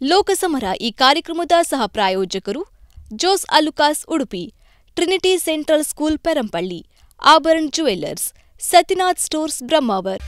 ಲೋಕಸಮರ ಈ ಕಾರ್ಯಕ್ರಮದ ಸಹ ಪ್ರಾಯೋಜಕರು Jos Alukkas Udupi Trinity Central School Perampalli Abharan jewellers Satyanath stores Brahmavar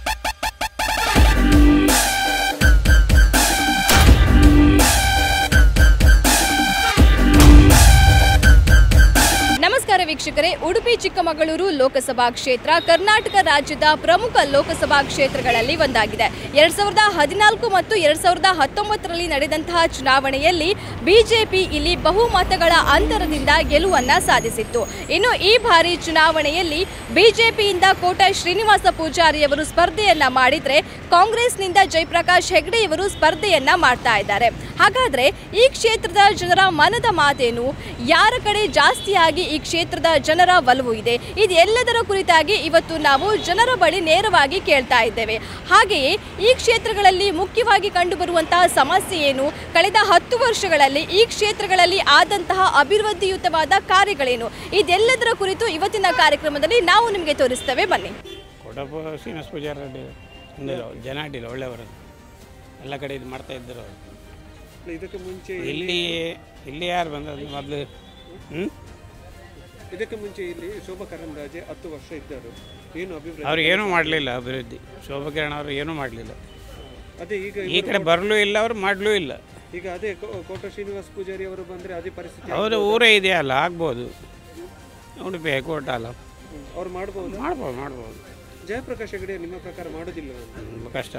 ನಮಸ್ಕಾರ ವೀಕ್ಷಕರೇ ಉಡುಪಿ ಚಿಕ್ಕಮಗಳೂರು ಲೋಕಸಭಾ ಕ್ಷೇತ್ರ ಕರ್ನಾಟಕ ರಾಜ್ಯದ ಪ್ರಮುಖ ಲೋಕಸಭಾ ಕ್ಷೇತ್ರಗಳಲ್ಲಿ ಒಂದಾಗಿದೆ ಎರಡ್ ಸಾವಿರದ ಹದಿನಾಲ್ಕು ಮತ್ತು ಎರಡ್ ಸಾವಿರದ ಹತ್ತೊಂಬತ್ತರಲ್ಲಿ ನಡೆದಂತಹ ಚುನಾವಣೆಯಲ್ಲಿ ಬಿಜೆಪಿ ಇಲ್ಲಿ ಬಹುಮತಗಳ ಅಂತರದಿಂದ ಗೆಲುವನ್ನ ಸಾಧಿಸಿತ್ತು ಇನ್ನು ಈ ಬಾರಿ ಚುನಾವಣೆಯಲ್ಲಿ ಬಿಜೆಪಿಯಿಂದ ಕೋಟ ಶ್ರೀನಿವಾಸ ಪೂಜಾರಿಯವರು ಸ್ಪರ್ಧೆಯನ್ನ ಮಾಡಿದ್ರೆ ಕಾಂಗ್ರೆಸ್ನಿಂದ ಜಯಪ್ರಕಾಶ್ ಹೆಗ್ಡೆಯವರು ಸ್ಪರ್ಧೆಯನ್ನ ಮಾಡ್ತಾ ಇದ್ದಾರೆ ಹಾಗಾದ್ರೆ ಈ ಕ್ಷೇತ್ರದ ಜನರ ಮನದ ಮಾತೇನು ಯಾರ ಕಡೆ ಜಾಸ್ತಿಯಾಗಿ ಈ ಕ್ಷೇತ್ರದ ಜನರ ಒಲವು ಇದೆ ಇದೆಲ್ಲದರ ಕುರಿತಾಗಿ ಇವತ್ತು ನಾವು ಜನರ ಬಳಿ ನೇರವಾಗಿ ಕೇಳ್ತಾ ಇದ್ದೇವೆ ಹಾಗೆಯೇ ಈ ಕ್ಷೇತ್ರಗಳಲ್ಲಿ ಮುಖ್ಯವಾಗಿ ಕಂಡುಬರುವಂತಹ ಸಮಸ್ಯೆ ಏನು ಕಳೆದ ಹತ್ತು ವರ್ಷಗಳಲ್ಲಿ ಈ ಕ್ಷೇತ್ರಗಳಲ್ಲಿ ಆದಂತಹ ಅಭಿವೃದ್ಧಿಯುತವಾದ ಕಾರ್ಯಗಳೇನು ಇದೆಲ್ಲದರ ಕುರಿತು ಇವತ್ತಿನ ಕಾರ್ಯಕ್ರಮದಲ್ಲಿ ನಾವು ನಿಮಗೆ ತೋರಿಸ್ತೇವೆ ಬನ್ನಿ ಕೊಡಪ ಶ್ರೀನಿವಾಸ ಪೂಜಾರಿ ರೆಡ್ಡಿ ಒಂದಿಲ್ಲ ಜನ ಅಡ್ಡಿಲ್ಲ ಒಳ್ಳೆಯವರು ಎಲ್ಲ ಕಡೆ ಇದು ಮಾಡ್ತಾ ಇದ್ದರು ಅವ್ರು. ಇದಕ್ಕೆ ಮುಂಚೆ ಇಲ್ಲಿ ಇಲ್ಲಿ ಯಾರು ಬಂದದ್ದು ಮೊದಲು ಹ್ಞೂ ಇದಕ್ಕೆ ಮುಂಚೆ ಇಲ್ಲಿ ಶೋಭಾ ಕರಂದ್ರಾಜೆ ಹತ್ತು ವರ್ಷ ಇದ್ದರು ಏನು ಅಭಿವೃದ್ಧಿ ಅವ್ರು ಏನೂ ಮಾಡಲಿಲ್ಲ ಅಭಿವೃದ್ಧಿ ಶೋಭಾ ಕಿರಣ್ ಅವರು ಏನೂ ಮಾಡಲಿಲ್ಲ ಅದೇ ಈಗ ಈ ಕಡೆ ಬರಲೂ ಇಲ್ಲ ಅವ್ರು ಮಾಡಲೂ ಇಲ್ಲ ಈಗ ಅದೇ ಕೋ- ಕೋಟ ಶ್ರೀನಿವಾಸ್ ಪೂಜಾರಿ ಅವರು ಬಂದ್ರೆ ಅದೇ ಪರಿಸ್ಥಿತಿ ಅವರು ಊರೇ ಇದೆಯಲ್ಲ ಆಗ್ಬೋದು ಉಡುಪಿ ಹೈಕೋರ್ಟ್ ಅಲ್ಲ ಹ್ಮ್. ಅವ್ರು ಮಾಡ್ಬೋದು ಮಾಡ್ಬೋದು ಮಾಡ್ಬೋದು ಜಯಪ್ರಕಾಶ್ ಹೆಗಡೆ ನಿಮ್ಮ ಪ್ರಕಾರ ಮಾಡುದಿಲ್ಲ ತುಂಬ ಕಷ್ಟ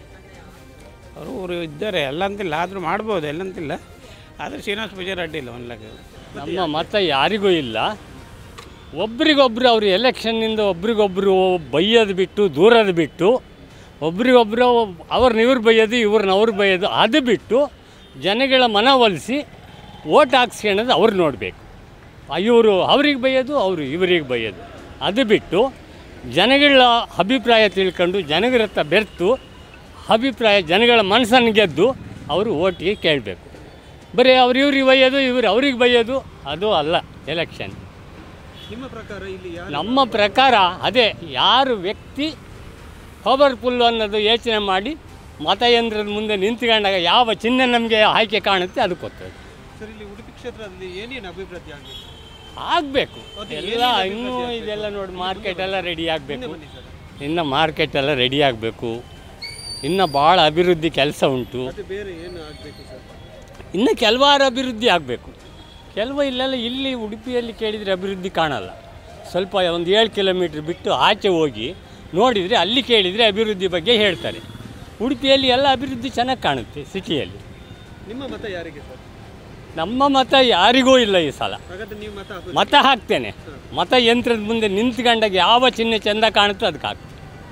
ಅವರು ಊರು ಇದ್ದಾರೆ ಎಲ್ಲ ಅಂತಿಲ್ಲ ಆದರೂ ಮಾಡ್ಬೋದು ಎಲ್ಲ ಅಂತಿಲ್ಲ ಆದರೆ ಶ್ರೀನಿವಾಸ ಪೂಜಾರಿ ಅಡ್ಡಿಲ್ಲ ಒಂದು ಲೆಕ್ಕ ನಮ್ಮ ಮತ ಯಾರಿಗೂ ಇಲ್ಲ ಒಬ್ರಿಗೊಬ್ರು ಅವರು ಎಲೆಕ್ಷನ್ನಿಂದ ಒಬ್ರಿಗೊಬ್ಬರು ಬೈಯೋದು ಬಿಟ್ಟು ದೂರದು ಬಿಟ್ಟು ಒಬ್ರಿಗೊಬ್ಬರು ಅವ್ರನ್ನ ಇವ್ರು ಬೈಯೋದು ಇವ್ರನ್ನ ಅವ್ರು ಬೈಯೋದು ಅದು ಬಿಟ್ಟು ಜನಗಳ ಮನವೊಲಿಸಿ ಓಟ್ ಹಾಕ್ಸ್ಕೊಳ್ಳೋದು ಅವ್ರು ನೋಡಬೇಕು ಇವರು ಅವ್ರಿಗೆ ಬೈಯೋದು ಅವರು ಇವರಿಗೆ ಬೈಯೋದು ಅದು ಬಿಟ್ಟು ಜನಗಳ ಅಭಿಪ್ರಾಯ ತಿಳ್ಕೊಂಡು ಜನಗಳ ಹತ್ರ ಬೆರೆತು ಅಭಿಪ್ರಾಯ ಜನಗಳ ಮನಸ್ಸನ್ನು ಗೆದ್ದು ಅವರು ಓಟಿಗೆ ಕೇಳಬೇಕು ಬರೀ ಅವ್ರು ಇವ್ರಿಗೆ ಬೈಯೋದು ಇವ್ರು ಅವ್ರಿಗೆ ಬೈಯೋದು ಅದು ಅಲ್ಲ ಎಲೆಕ್ಷನ್ ನಿಮ್ಮ ಪ್ರಕಾರ ಇಲ್ಲಿ ಯಾರು ನಮ್ಮ ಪ್ರಕಾರ ಅದೇ ಯಾರು ವ್ಯಕ್ತಿ ಪವರ್ಫುಲ್ ಅನ್ನೋದು ಯೋಚನೆ ಮಾಡಿ ಮತಯಂತ್ರದ ಮುಂದೆ ನಿಂತ್ಕೊಂಡಾಗ ಯಾವ ಚಿಹ್ನೆ ನಮಗೆ ಆಯ್ಕೆ ಕಾಣುತ್ತೆ ಅದಕ್ಕೆ ಗೊತ್ತದು ಸರ್ ಇಲ್ಲಿ ಉಡುಪಿ ಕ್ಷೇತ್ರದಲ್ಲಿ ಏನೇನು ಅಭಿವೃದ್ಧಿ ಆಗಿದೆ ಆಗಬೇಕು ಎಲ್ಲ ಇನ್ನೂ ಇದೆಲ್ಲ ನೋಡಿ ಮಾರ್ಕೆಟ್ ಎಲ್ಲ ರೆಡಿ ಆಗಬೇಕು ಬನ್ನಿ ಸರ್ ಇನ್ನು ಮಾರ್ಕೆಟ್ ಎಲ್ಲ ರೆಡಿ ಆಗಬೇಕು ಇನ್ನು ಭಾಳ ಅಭಿವೃದ್ಧಿ ಕೆಲಸ ಉಂಟು ಅದು ಬೇರೆ ಏನು ಆಗಬೇಕು ಸರ್ ಇನ್ನು ಕೆಲವಾರು ಅಭಿವೃದ್ಧಿ ಆಗಬೇಕು ಕೆಲವು ಇಲ್ಲೆಲ್ಲ ಇಲ್ಲಿ ಉಡುಪಿಯಲ್ಲಿ ಕೇಳಿದರೆ ಅಭಿವೃದ್ಧಿ ಕಾಣಲ್ಲ ಸ್ವಲ್ಪ ಒಂದು ಏಳು ಕಿಲೋಮೀಟ್ರ್ ಬಿಟ್ಟು ಆಚೆ ಹೋಗಿ ನೋಡಿದರೆ ಅಲ್ಲಿ ಕೇಳಿದರೆ ಅಭಿವೃದ್ಧಿ ಬಗ್ಗೆ ಹೇಳ್ತಾರೆ ಉಡುಪಿಯಲ್ಲಿ ಎಲ್ಲ ಅಭಿವೃದ್ಧಿ ಚೆನ್ನಾಗಿ ಕಾಣುತ್ತೆ ಸಿಟಿಯಲ್ಲಿ ನಿಮ್ಮ ಮತ ಯಾರಿಗೆ ಸರ್ ನಮ್ಮ ಮತ ಯಾರಿಗೂ ಇಲ್ಲ ಈ ಸಲ ಹಾಗಾದ್ರೆ ನೀವು ಮತ ಹಾಕುದು ಮತ ಹಾಕ್ತೇನೆ ಮತ ಯಂತ್ರದ ಮುಂದೆ ನಿಂತ್ಕೊಂಡಾಗ ಯಾವ ಚಿಹ್ನೆ ಚೆಂದ ಕಾಣುತ್ತೋ ಅದಕ್ಕೆ ಹಾಕ್ತೀನಿ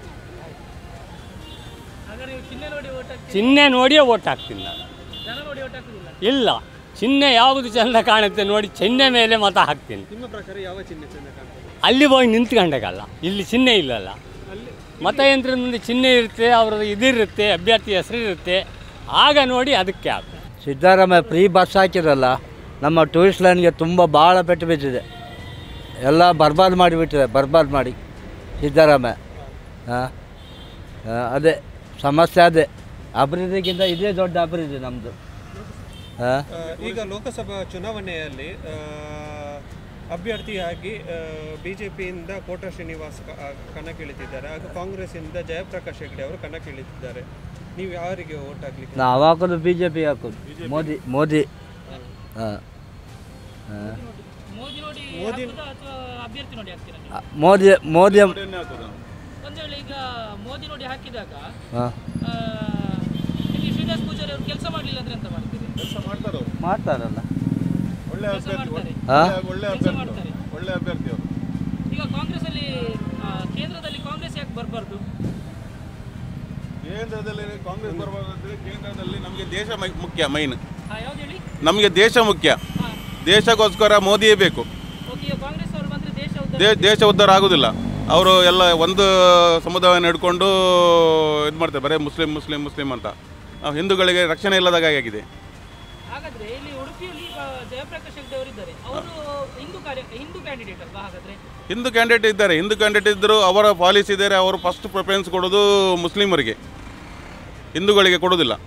ಚಿಹ್ನೆ ನೋಡಿಯೇ ಓಟ್ ಹಾಕ್ತೀನಿ ನಾನು ಇಲ್ಲ ಚಿಹ್ನೆ ಯಾವುದು ಚೆಂದ ಕಾಣುತ್ತೆ ನೋಡಿ ಚಿಹ್ನೆ ಮೇಲೆ ಮತ ಹಾಕ್ತೀನಿ ನಿಮ್ಮ ಪ್ರಕಾರ ಯಾವ ಚಿಹ್ನೆ ಚೆಂದ ಕಾಣ್ತದೆ ಅಲ್ಲಿ ಹೋಗಿ ನಿಂತ್ಕೊಂಡಾಗಲ್ಲ ಇಲ್ಲಿ ಚಿಹ್ನೆ ಇಲ್ಲಲ್ಲ ಅಲ್ಲಿ ಮತಯಂತ್ರದ ಮುಂದೆ ಚಿಹ್ನೆ ಇರುತ್ತೆ ಅವ್ರದ್ದು ಇದಿರುತ್ತೆ ಅಭ್ಯರ್ಥಿ ಹೆಸರು ಇರುತ್ತೆ ಆಗ ನೋಡಿ ಅದಕ್ಕೆ ಹಾಕು ಸಿದ್ದರಾಮಯ್ಯ ಫ್ರೀ ಬಸ್ ಹಾಕಿರಲ್ಲ ನಮ್ಮ ಟೂರಿಸ್ಟ್ ಲೈನ್ಗೆ ತುಂಬ ಭಾಳ ಪೆಟ್ಟು ಬಿದ್ದಿದೆ ಎಲ್ಲ ಬರ್ಬಾದ್ ಮಾಡಿಬಿಟ್ಟಿದೆ ಬರ್ಬಾದ್ ಮಾಡಿ ಸಿದ್ದರಾಮಯ್ಯ ಹಾಂ ಅದೇ ಸಮಸ್ಯೆ ಅದೇ ಅಭಿವೃದ್ಧಿಗಿಂತ ಇದೇ ದೊಡ್ಡ ಅಭಿವೃದ್ಧಿ ನಮ್ಮದು ಹಾಂ ಆ, ಈಗ ಲೋಕಸಭಾ ಚುನಾವಣೆಯಲ್ಲಿ ಆ, ಅಭ್ಯರ್ಥಿಯಾಗಿ ಬಿಜೆಪಿಯಿಂದ ಕೋಟ ಶ್ರೀನಿವಾಸ್ ಕ- ಆ, ಕಣಕ್ಕಿಳಿತಿದ್ದಾರೆ ಹಾಗೂ ಕಾಂಗ್ರೆಸ್ಸಿಂದ ಜಯಪ್ರಕಾಶ್ ಹೆಗ್ಡೆ ಅವರು ಕಣಕ್ಕಿಳಿತಿದ್ದಾರೆ ನೀವು ಯಾರಿಗೆ ಓಟ್ ಹಾಕ್ಲಿಕ್ಕೆ ನಾವು ಹಾಕೋದು ಬಿ ಜೆ ಪಿ ಹಾಕೋದು ಮೋದಿ ಮೋದಿ ಹಾಂ ಹಾಂ ಮೋದಿ ಅಭ್ಯರ್ಥಿ ನೋಡಿ ಹಾಕ್ತೀರಾ ನೀವು ಮೋದಿ ಮೋದಿ ಒಂದ್ ವೇಳೆ ಈಗ ಮೋದಿ ನೋಡಿ ಹಾಕಿದಾಗ ಹಾಂ ಆ, ಇಲ್ಲಿ ಶ್ರೀನಿವಾಸ್ ಪೂಜಾರಿ ಅವರು ಕೆಲಸ ಮಾಡಲಿಲ್ಲ ಅಂದ್ರೆ ಎಂತ ಮಾಡ್ತೀರಿ ಮಾಡ್ತಾರಲ್ಲ ಕೆಲಸ ಮಾಡ್ತಾರೆ ಹಾಂ ಕೆಲಸ ಮಾಡ್ತಾರೆ ಈಗ ಕಾಂಗ್ರೆಸ್ ಅಲ್ಲಿ ಆ, ಕೇಂದ್ರದಲ್ಲಿ ಕಾಂಗ್ರೆಸ್ ಯಾಕೆ ಬರಬಾರ್ದು ಕೇಂದ್ರದಲ್ಲಿ ಕಾಂಗ್ರೆಸ್ ಬರಬೇಕಾದ್ರೆ ಕೇಂದ್ರದಲ್ಲಿ ನಮಗೆ ದೇಶ ಮೈ- ಮುಖ್ಯ ಮೈನ್ ಯಾವ್ದು ಹೇಳಿ ನಮಗೆ ದೇಶ ಮುಖ್ಯ ದೇಶಕ್ಕೋಸ್ಕರ ಮೋದಿಯೇ ಬೇಕು ಓಕೆ ಈಗ ಕಾಂಗ್ರೆಸ್ ಅವರು ಬಂದ್ರೆ ದೇಶ ಉದ್ಧಾರ ದೇ ದೇಶ ಉದ್ಧಾರ ಆಗೋದಿಲ್ಲ ಅವರು ಎಲ್ಲ ಒಂದು ಸಮುದಾಯವನ್ನು ಹಿಡ್ಕೊಂಡು ಇದು ಮಾಡ್ತಾರೆ ಬರೀ ಮುಸ್ಲಿಂ ಮುಸ್ಲಿಂ ಮುಸ್ಲಿಂ ಅಂತ ನಾವು ಹಿಂದೂಗಳಿಗೆ ರಕ್ಷಣೆ ಇಲ್ಲದಾಗ ಆಗಿದೆ ಹಾಗಾದ್ರೆ ಇಲ್ಲಿ ಉಡುಪಿಯಲ್ಲಿ ಈಗ ಜಯಪ್ರಕಾಶ್ ಹೆಗ್ಡೆ ಅವರು ಇದ್ದಾರೆ ಅವರು ಹಿಂದೂ ಕಾರ್ಯ ಹಿಂದೂ ಕ್ಯಾಂಡಿಡೇಟ್ ಅಲ್ವಾ ಹಾಗಾದ್ರೆ ಹಿಂದೂ ಕ್ಯಾಂಡಿಡೇಟ್ ಇದ್ದಾರೆ ಹಿಂದೂ ಕ್ಯಾಂಡಿಡೇಟ್ ಇದ್ದರು ಅವರ ಪಾಲಿಸಿ ಇದ್ದಾರೆ ಅವರು ಫಸ್ಟ್ ಪ್ರಿಫರೆನ್ಸ್ ಕೊಡೋದು ಮುಸ್ಲಿಮರಿಗೆ ಹಿಂದೂಗಳಿಗೆ ಕೊಡೋದಿಲ್ಲ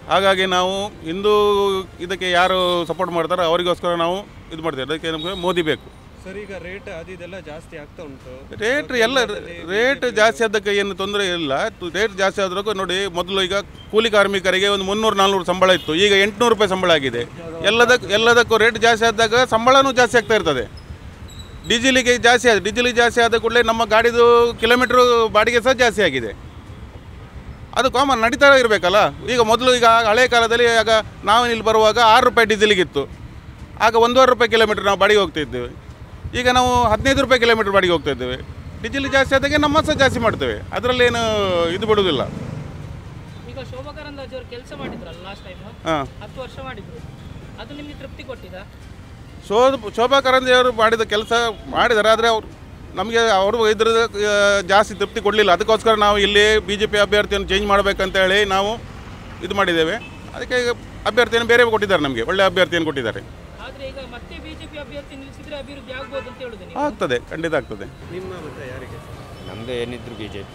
ಹಾಗಾಗಿ ನಾವು ಹಿಂದೂ ಇದಕ್ಕೆ ಯಾರು ಸಪೋರ್ಟ್ ಮಾಡ್ತಾರೋ ಅವರಿಗೋಸ್ಕರ ನಾವು ಇದು ಮಾಡ್ತೇವೆ ಅದಕ್ಕೆ ನಮಗೆ ಮೋದಿ ಬೇಕು ಸರ್ ಈಗ ರೇಟ್ ಅದು ಇದೆಲ್ಲ ಜಾಸ್ತಿ ಆಗ್ತಾ ಉಂಟು ರೇಟ್ ಎಲ್ಲ ರೇಟ್ ಜಾಸ್ತಿ ಆದಕ್ಕೆ ಏನು ತೊಂದರೆ ಇಲ್ಲ ರೇಟ್ ಜಾಸ್ತಿ ಆದ್ರೂ ನೋಡಿ ಮೊದಲು ಈಗ ಕೂಲಿ ಕಾರ್ಮಿಕರಿಗೆ ಒಂದು ಮುನ್ನೂರು ನಾಲ್ನೂರು ಸಂಬಳ ಇತ್ತು ಈಗ ಎಂಟುನೂರು ರೂಪಾಯಿ ಸಂಬಳ ಆಗಿದೆ ಎಲ್ಲದಕ್ಕೂ ಎಲ್ಲದಕ್ಕೂ ರೇಟ್ ಜಾಸ್ತಿ ಆದಾಗ ಸಂಬಳನೂ ಜಾಸ್ತಿ ಆಗ್ತಾ ಇರ್ತದೆ ಡೀಸೆಲಿಗೆ ಜಾಸ್ತಿ ಆದ ಡೀಸೆಲಿಗೆ ಜಾಸ್ತಿ ಆದ ಕೂಡಲೇ ನಮ್ಮ ಗಾಡಿದು ಕಿಲೋಮೀಟ್ರ್ ಬಾಡಿಗೆ ಸಹ ಜಾಸ್ತಿ ಆಗಿದೆ ಅದು ಕಾಮನ್ ನಡೀತಾ ಇರಬೇಕಲ್ಲ ಈಗ ಮೊದಲು ಈಗ ಹಳೆ ಕಾಲದಲ್ಲಿ ಆಗ ನಾವು ಇಲ್ಲಿ ಬರುವಾಗ ಆರು ರೂಪಾಯಿ ಡೀಸೆಲಿಗಿತ್ತು ಆಗ ಒಂದೂವರೆ ರೂಪಾಯಿ ಕಿಲೋಮೀಟ್ರ್ ನಾವು ಬಾಡಿಗೆ ಹೋಗ್ತಾ ಇದ್ದೇವೆ ಈಗ ನಾವು ಹದಿನೈದು ರೂಪಾಯಿ ಕಿಲೋಮೀಟ್ರ್ ಬಾಡಿಗೆ ಹೋಗ್ತಾ ಇದ್ದೇವೆ ಡೀಸೆಲ್ ಜಾಸ್ತಿ ಆದಾಗೆ ನಮ್ಮ ಸಹ ಜಾಸ್ತಿ ಮಾಡ್ತೇವೆ ಅದರಲ್ಲೇನು ಇದು ಬಿಡುವುದಿಲ್ಲ ಈಗ ಶೋಭಾ ಕರಂದ್ಲಾಜೆ ಅವರು ಕೆಲಸ ಮಾಡಿದ್ರಲ್ಲ ಲಾಸ್ಟ್ ಟೈಮ್ ಹಾಂ ಹತ್ತು ವರ್ಷ ಮಾಡಿದ್ರು ಅದು ನಿಮಗೆ ತೃಪ್ತಿ ಕೊಟ್ಟಿದ ಶೋ ಶೋಭಾ ಕರಂದ್ಲಾಜೆ ಅವರು ಮಾಡಿದ ಕೆಲಸ ಮಾಡಿದ್ದಾರೆ ಆದರೆ ಅವರು ನಮಗೆ ಅವರು ಇದ್ರ ಆ, ಜಾಸ್ತಿ ತೃಪ್ತಿ ಕೊಡಲಿಲ್ಲ ಅದಕ್ಕೋಸ್ಕರ ನಾವು ಇಲ್ಲಿ ಬಿ ಜೆ ಪಿ ಅಭ್ಯರ್ಥಿಯನ್ನು ಚೇಂಜ್ ಮಾಡಬೇಕಂತ ಹೇಳಿ ನಾವು ಇದು ಮಾಡಿದ್ದೇವೆ ಅದಕ್ಕೆ ಈಗ ಅಭ್ಯರ್ಥಿಯನ್ನು ಬೇರೆ ಕೊಟ್ಟಿದ್ದಾರೆ ನಮಗೆ ಒಳ್ಳೆಯ ಅಭ್ಯರ್ಥಿಯನ್ನು ಕೊಟ್ಟಿದ್ದಾರೆ ಆದ್ರೆ ಈಗ ಮತ್ತೆ ಬಿಜೆಪಿ ಅಭ್ಯರ್ಥಿ ನಿಲ್ಲಿಸಿದ್ರೆ ಅಭಿವೃದ್ಧಿ ಆಗ್ಬೋದು ಅಂತ ಹೇಳುದು ನೀವು ಆಗ್ತದೆ ಖಂಡಿತ ಆಗ್ತದೆ ನಿಮ್ಮ ಮತ ಯಾರಿಗೆ ನಮ್ಮದು ಏನಿದ್ರು B J P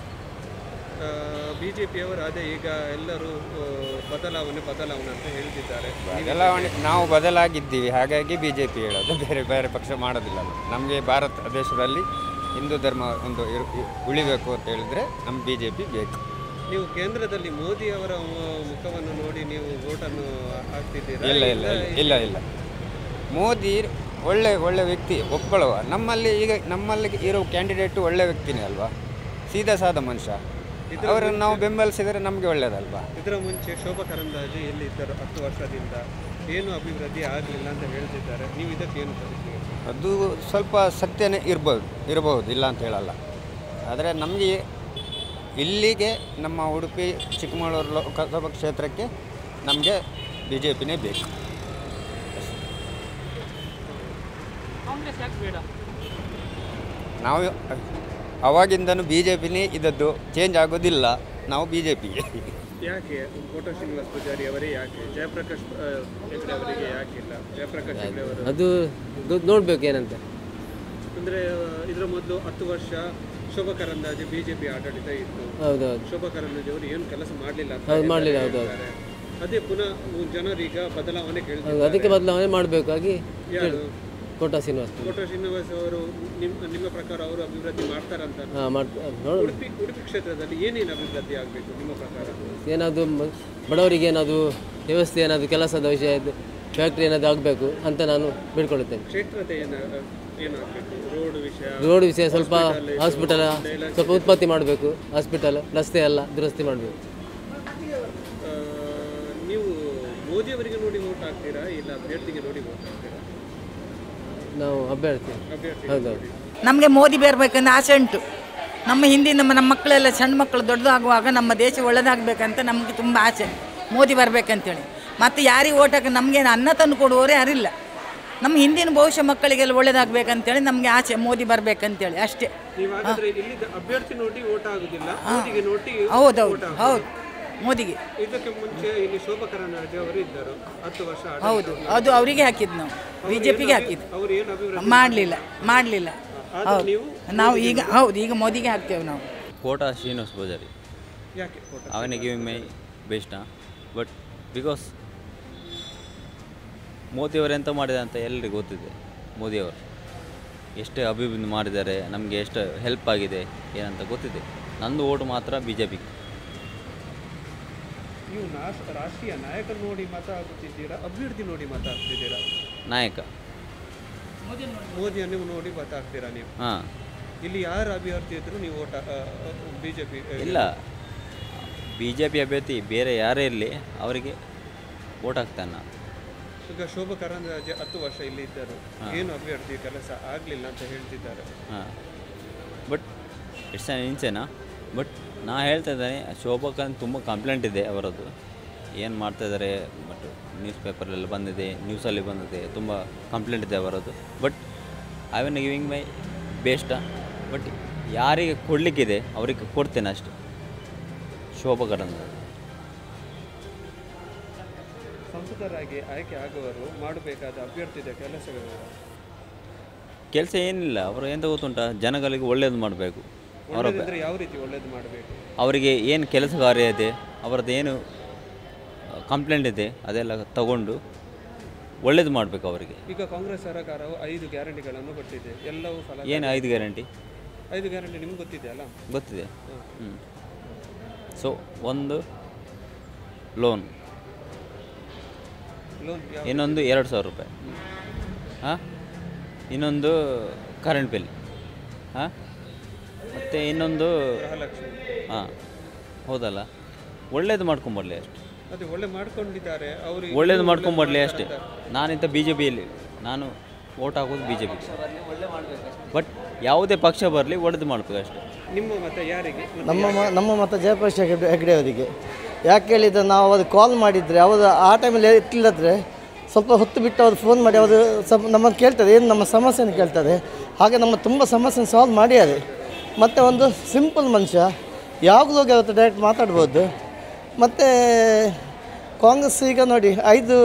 B J ಪಿಯವರು ಅದೇ ಈಗ ಎಲ್ಲರೂ ಆ, ಬದಲಾವಣೆ ಬದಲಾವಣೆ ಅಂತ ಹೇಳ್ತಿದ್ದಾರೆ ಬದಲಾವಣೆ ನಾವು ಬದಲಾಗಿದ್ದೀವಿ ಹಾಗಾಗಿ ಬಿ ಜೆ ಪಿ ಹೇಳೋದು ಬೇರೆ ಬೇರೆ ಪಕ್ಷ ಮಾಡೋದಿಲ್ಲ ನಮಗೆ ಭಾರತ ದೇಶದಲ್ಲಿ ಹಿಂದೂ ಧರ್ಮ ಒಂದು ಇರು- ಇ- ಉಳಿಬೇಕು ಅಂತ ಹೇಳಿದ್ರೆ ನಮ್ಮ ಬಿ ಜೆ ಪಿ ಬೇಕು ನೀವು ಕೇಂದ್ರದಲ್ಲಿ ಮೋದಿ ಅವರ ಮು- ಮುಖವನ್ನು ನೋಡಿ ನೀವು ವೋಟನ್ನು ಹಾಕ್ತಿದ್ದೀರಾ ಇಲ್ಲ ಇಲ್ಲ ಇಲ್ಲ ಇಲ್ಲ ಇಲ್ಲ ಮೋದಿ ಒಳ್ಳೆ ಒಳ್ಳೆ ವ್ಯಕ್ತಿ ಒಪ್ಕೊಳ್ಳುವ ನಮ್ಮಲ್ಲಿ ಈಗ ನಮ್ಮಲ್ಲಿ ಇರೋ ಕ್ಯಾಂಡಿಡೇಟು ಒಳ್ಳೆ ವ್ಯಕ್ತಿನೇ ಅಲ್ವಾ ಸೀದಾ ಸಾದ ಮನುಷ್ಯ ಅವರನ್ನು ನಾವು ಬೆಂಬಲಿಸಿದರೆ ನಮಗೆ ಒಳ್ಳೆಯದಲ್ವಾ ಇದರ ಮುಂಚೆ ಶೋಭಾ ಕರಂದ್ಲಾಜೆ ಎಲ್ಲಿದ್ದರು ಹತ್ತು ವರ್ಷದಿಂದ ಏನು ಅಭಿವೃದ್ಧಿ ಆಗಲಿಲ್ಲ ಅಂತ ಹೇಳ್ತಿದ್ದಾರೆ ನೀವು ಇದಕ್ಕೆ ಏನು ಕರಿತೀರಿ ಅದು ಸ್ವಲ್ಪ ಸತ್ಯನೇ ಇರ್ಬೋದು ಇರಬಹುದು ಇಲ್ಲ ಅಂತ ಹೇಳಲ್ಲ ಆದರೆ ನಮಗೆ ಇಲ್ಲಿಗೆ ನಮ್ಮ ಉಡುಪಿ ಚಿಕ್ಕಮಗಳೂರು ಲೋಕಸಭಾ ಕ್ಷೇತ್ರಕ್ಕೆ ನಮಗೆ ಬಿ ಜೆ ಪಿನೇ ಬೇಕು ಕಾಂಗ್ರೆಸ್ ಯಾಕೆ ಬೇಡ ನಾವು ಅವಾಗಿಂದನೂ ಬಿ ಜೆ ಪಿನೇ ಇದ್ದದ್ದು ಚೇಂಜ್ ಆಗೋದಿಲ್ಲ ನಾವು ಬಿ ಜೆ ಪಿಗೆ ಯಾಕೆ ಕೋಟ ಶ್ರೀನಿವಾಸ್ ಪೂಜಾರಿ ಅವರೇ ಯಾಕೆ ಜಯಪ್ರಕಾಶ್ ಆ, ಹೆಗ್ಡೆ ಅವರಿಗೆ ಯಾಕಿಲ್ಲ ಜಯಪ್ರಕಾಶ್ ಹೆಗ್ಡೆ ಅವರು ಅದು ನೋಡ್ಬೇಕು ಏನಂತ ಅಂದರೆ ಇದರ ಮೊದಲು ಹತ್ತು ವರ್ಷ ಶೋಭಾ ಕರಂದ್ಲಾಜೆ ಬಿಜೆಪಿ ಆಡಳಿತ ಇತ್ತು ಹೌದೌದು ಶೋಭಾ ಕರಂದ್ಲಾಜೆ ಅವರು ಏನು ಕೆಲಸ ಮಾಡಲಿಲ್ಲ ಅಂತ ಹೌದು, ಮಾಡ್ಲಿಲ್ಲ, ಹೌದು, ಹೇಳ್ತಾರೆ. ಅದೇ ಪುನಃ ಜನರೀಗ ಬದಲಾವಣೆ ಹೌದು, ಕೇಳ್ತಾರೆ ಅದಕ್ಕೆ ಬದಲಾವಣೆ ಮಾಡಬೇಕಾಗಿ ಯಾರು ಕೋಟಾ ಶ್ರೀನಿವಾಸ್ ಕೋಟ ಶ್ರೀನಿವಾಸ್ ಅವರು ನಿಮ್ಮ ನಿಮ್ಮ ಪ್ರಕಾರ ಅವರು ಅಭಿವೃದ್ಧಿ ಮಾಡ್ತಾರಂತ ಹಾಂ ಮಾಡ್ ನೋಡು ಉಡುಪಿ ಉಡುಪಿ ಕ್ಷೇತ್ರದಲ್ಲಿ ಏನೇನು ಅಭಿವೃದ್ಧಿ ಆಗಬೇಕು ನಿಮ್ಮ ಪ್ರಕಾರ ಏನಾದರೂ ಬಡವರಿಗೆ ಏನಾದರೂ ವ್ಯವಸ್ಥೆ ಏನಾದರೂ ಕೆಲಸದ ವಿಷಯ ಫ್ಯಾಕ್ಟ್ರಿ ಏನಾದರೂ ಆಗಬೇಕು ಅಂತ ನಾನು ಬೇಡ್ಕೊಳ್ಳುತ್ತೇನೆ ಕ್ಷೇತ್ರದ ಏನ ಏನಾಗಬೇಕು ರೋಡ್ ವಿಷಯ ರೋಡ್ ವಿಷಯ ಸ್ವಲ್ಪ ಹಾಸ್ಪಿಟಲ್ ಸ್ವಲ್ಪ ಉತ್ಪತ್ತಿ ಮಾಡಬೇಕು ಹಾಸ್ಪಿಟಲ್ ರಸ್ತೆ ಎಲ್ಲ ದುರಸ್ತಿ ಮಾಡಬೇಕು ಆ, ನೀವು ಮೋದಿಯವರಿಗೆ ನೋಡಿ ವೋಟ್ ಹಾಕ್ತೀರಾ ಇಲ್ಲ ಅಭ್ಯರ್ಥಿಗೆ ನೋಡಿ ವೋಟ್ ಹಾಕ್ತೀರಾ ನಾವು ಅಭ್ಯರ್ಥಿ ಅಭ್ಯರ್ಥಿ ಹೌದೌದು ನಮಗೆ ಮೋದಿ ಬರಬೇಕಂತ ಆಸೆ ಉಂಟು ನಮ್ಮ ಹಿಂದಿನ ನಮ್ಮ ನಮ್ಮ ಮಕ್ಕಳೆಲ್ಲ ಸಣ್ಣ ಮಕ್ಕಳು ದೊಡ್ಡದಾಗುವಾಗ ನಮ್ಮ ದೇಶ ಒಳ್ಳೆದಾಗಬೇಕಂತ ನಮಗೆ ತುಂಬ ಆಸೆ ಮೋದಿ ಬರಬೇಕಂತೇಳಿ ಮತ್ತು ಯಾರಿಗೆ ಓಟ್ ಹಾಕಿ ನಮಗೇನು ಅನ್ನ ತಂದು ಕೊಡುವವರೇ ಯಾರಿಲ್ಲ ನಮ್ಮ ಹಿಂದಿನ ಭವಿಷ್ಯ ಮಕ್ಕಳಿಗೆಲ್ಲ ಒಳ್ಳೇದಾಗಬೇಕಂತೇಳಿ ನಮಗೆ ಆಸೆ ಮೋದಿ ಬರಬೇಕಂತೇಳಿ ಅಷ್ಟೇ ನೀವು ಹಾಗಾದ್ರೆ ಇಲ್ಲಿ ಅಭ್ಯರ್ಥಿ ನೋಡಿ ವೋಟ್ ಆಗುದಿಲ್ಲ ಮೋದಿಗೆ ನೋಡಿ ಹೌದೌದು ಹೌದು ಮೋದಿಗೆ ಇದಕ್ಕೆ ಮುಂಚೆ ಇಲ್ಲಿ ಶೋಭಾ ಕರಂದ್ಲಾಜೆ ಅವರು ಇದ್ದರು ಹತ್ತು ವರ್ಷ ಆಡಳಿತ ಹೌದು ಅದು ಅವರಿಗೆ ಹಾಕಿದ್ದು ನಾವು ಬಿ ಜೆ ಪಿಗೆ ಹಾಕಿದ್ದು ಅವರು ಏನು ಅಭಿವೃದ್ಧಿ ಮಾಡಲಿಲ್ಲ ಮಾಡಲಿಲ್ಲ ಆದ್ರೆ ಹೌದು ನೀವು ನಾವು ಈಗ ಹೌದು ಈಗ ಮೋದಿಗೆ ಹಾಕ್ತೇವೆ ನಾವು ಕೋಟ ಶ್ರೀನಿವಾಸ್ ಪೂಜಾರಿ ಯಾಕೆ ಕೋಟ ಅವನೇ ಗಿವಿಂಗ್ ಮೈ ಬೆಸ್ಟಾ ಬಟ್ ಬಿಕಾಸ್ ಮೋದಿಯವರು ಎಂತ ಮಾಡಿದೆ ಅಂತ ಎಲ್ಲರಿಗೂ ಗೊತ್ತಿದೆ ಮೋದಿಯವರು ಎಷ್ಟೇ ಅಭಿವೃದ್ಧಿ ಮಾಡಿದ್ದಾರೆ ನಮಗೆ ಎಷ್ಟು ಹೆಲ್ಪ್ ಆಗಿದೆ ಏನಂತ ಗೊತ್ತಿದೆ ನಂದು ಓಟು ಮಾತ್ರ ಬಿ ಜೆ ಪಿಗೆ ನೀವು ನಾಶ್- ರಾಷ್ಟ್ರೀಯ ನಾಯಕ ನೋಡಿ ಮತ ಹಾಕುತ್ತಿದ್ದೀರಾ ಅಭಿವೃದ್ಧಿ ನೋಡಿ ಮತ ಹಾಕ್ತಿದ್ದೀರಾ ನಾಯಕ ಮೋದಿಯನ್ನು ನೋಡಿ ಮತ ಹಾಕ್ತೀರಾ ನೀವು ಹಾಂ ಇಲ್ಲಿ ಯಾರು ಅಭ್ಯರ್ಥಿ ಇದ್ರು ನೀವು ಓಟ ಬಿಜೆಪಿ ಇಲ್ಲ ಬಿ ಜೆ ಪಿ ಅಭ್ಯರ್ಥಿ ಬೇರೆ ಯಾರೇ ಇರಲಿ ಅವರಿಗೆ ಓಟ್ ಹಾಕ್ತಾನೆ ನಾನು ಈಗ ಶೋಭಾ ಕರಂದ್ಲಾಜೆ ಹತ್ತು ವರ್ಷ ಇಲ್ಲಿ ಇದ್ದರು ಹಾ. ಏನು ಅಭ್ಯರ್ಥಿ ಕೆಲಸ ಆಗಲಿಲ್ಲ ಅಂತ ಹೇಳ್ತಿದ್ದಾರೆ ಹಾಂ ಬಟ್ ಇಟ್ಸ್ ಅನ್ ಇನ್ಸೇನಾ ಬಟ್ ನಾ ಹೇಳ್ತಾ ಇದ್ದೇನೆ ಶೋಭಾಕಂತ ತುಂಬ ಕಂಪ್ಲೇಂಟ್ ಇದೆ ಅವರದ್ದು ಏನು ಮಾಡ್ತಾ ಇದ್ದಾರೆ ಬಟ್ ನ್ಯೂಸ್ ಪೇಪರಲ್ಲಿ ಬಂದಿದೆ ನ್ಯೂಸಲ್ಲಿ ಬಂದಿದೆ ತುಂಬ ಕಂಪ್ಲೇಂಟ್ ಇದೆ ಅವರದ್ದು but I one giving my ಬೇಸ್ಟಾ ಬಟ್ ಯಾರಿಗೆ ಕೊಡಲಿಕ್ಕಿದೆ ಅವರಿಗೆ ಕೊಡ್ತೇನೆ ಅಷ್ಟೆ ಶೋಭಕರಂದ ಸಂಸದರಾಗಿ ಆಯ್ಕೆ ಆಗುವರು ಮಾಡಬೇಕಾದ ಅಭ್ಯರ್ಥಿದ ಕೆಲಸಗಳು ಕೆಲಸ ಏನಿಲ್ಲ ಅವರು ಎಂತ ಗೊತ್ತುಂಟಾ ಜನಗಳಿಗೆ ಒಳ್ಳೇದು ಮಾಡಬೇಕು ಅವರ ಒಳ್ಳೆದಿದ್ರೆ ಯಾವ ರೀತಿ ಒಳ್ಳೇದು ಮಾಡಬೇಕು ಅವರಿಗೆ ಏನು ಕೆಲಸ ಕಾರ್ಯ ಇದೆ ಅವರದ್ದು ಏನು ಕಂಪ್ಲೇಂಟ್ ಇದೆ ಅದೆಲ್ಲ ತಗೊಂಡು ಒಳ್ಳೇದು ಮಾಡಬೇಕು ಅವರಿಗೆ ಈಗ ಕಾಂಗ್ರೆಸ್ ಸರ್ಕಾರವು ಐದು ಗ್ಯಾರಂಟಿಗಳನ್ನು ಕೊಟ್ಟಿದೆ ಎಲ್ಲವೂ ಫಲ ಏನು ಐದು ಗ್ಯಾರಂಟಿ ಐದು ಗ್ಯಾರಂಟಿ ನಿಮ್ಗೆ ಗೊತ್ತಿದೆ ಅಲ್ಲ ಗೊತ್ತಿದೆ ಹ್ಞೂ ಸೊ ಒಂದು ಲೋನ್ ಲೋನ್ ಇನ್ನೊಂದು ಎರಡು ಸಾವಿರ ರೂಪಾಯಿ ಹಾಂ ಇನ್ನೊಂದು ಕರೆಂಟ್ ಬಿಲ್ ಹಾಂ ಮತ್ತು ಇನ್ನೊಂದು ಗೃಹಲಕ್ಷ್ಮಿ ಹಾಂ ಹೌದಲ್ಲ ಒಳ್ಳೇದು ಮಾಡ್ಕೊಂಬರ್ಲಿ ಅಷ್ಟೆ ಅದೇ ಒಳ್ಳೆ ಮಾಡ್ಕೊಂಡಿದ್ದಾರೆ ಅವರು ಒಳ್ಳೇದು ಮಾಡ್ಕೊಂಬರ್ಲಿ ಅಷ್ಟೇ ನಾನಿಂತ ಬಿ ಜೆ ಪಿಯಲ್ಲಿ ನಾನು ಓಟ್ ಹಾಕೋದು ಬಿ ಜೆ ಪಿ ಬಟ್ ಯಾವುದೇ ಪಕ್ಷ ಬರಲಿ ಒಳ್ಳೇದು ಮಾಡ್ಬೇಕು ಅಷ್ಟೇ ನಿಮ್ಮ ಮತ ಯಾರಿಗೆ ಮತ್ತೆ ನಮ್ಮ ಮ- ನಮ್ಮ ಮತ ಜಯಪ್ರಕಾಶ್ ಹೆಗ್ಡೆ ಹೆಗ್ಡೆ ಅವರಿಗೆ ಯಾಕೆ ಹೇಳಿದ್ರೆ ನಾವು ಅದು ಕಾಲ್ ಮಾಡಿದರೆ ಅವರು ಆ ಟೈಮಲ್ಲಿ ಇಟ್ಟಿಲ್ಲದ್ರೆ ಸ್ವಲ್ಪ ಹೊತ್ತು ಬಿಟ್ಟು ಅವರು ಫೋನ್ ಮಾಡಿ ಅವರು ಸ್ವಲ್ಪ ನಮ್ಮನ್ನು ಕೇಳ್ತಾರೆ ಏನು ನಮ್ಮ ಸಮಸ್ಯೆನ ಕೇಳ್ತಾರೆ ಹಾಗೆ ನಮ್ಮ ತುಂಬ ಸಮಸ್ಯೆನ ಸಾಲ್ವ್ ಮಾಡ್ಯಾರೆ ಮತ್ತು ಒಂದು ಸಿಂಪಲ್ ಮನುಷ್ಯ ಯಾವಾಗಲೂ ಹೋಗಿ ಅವತ್ತು ಡೈರೆಕ್ಟ್ ಮಾತಾಡ್ಬೋದು ಮತ್ತು ಕಾಂಗ್ರೆಸ್ ಈಗ ನೋಡಿ ಐದು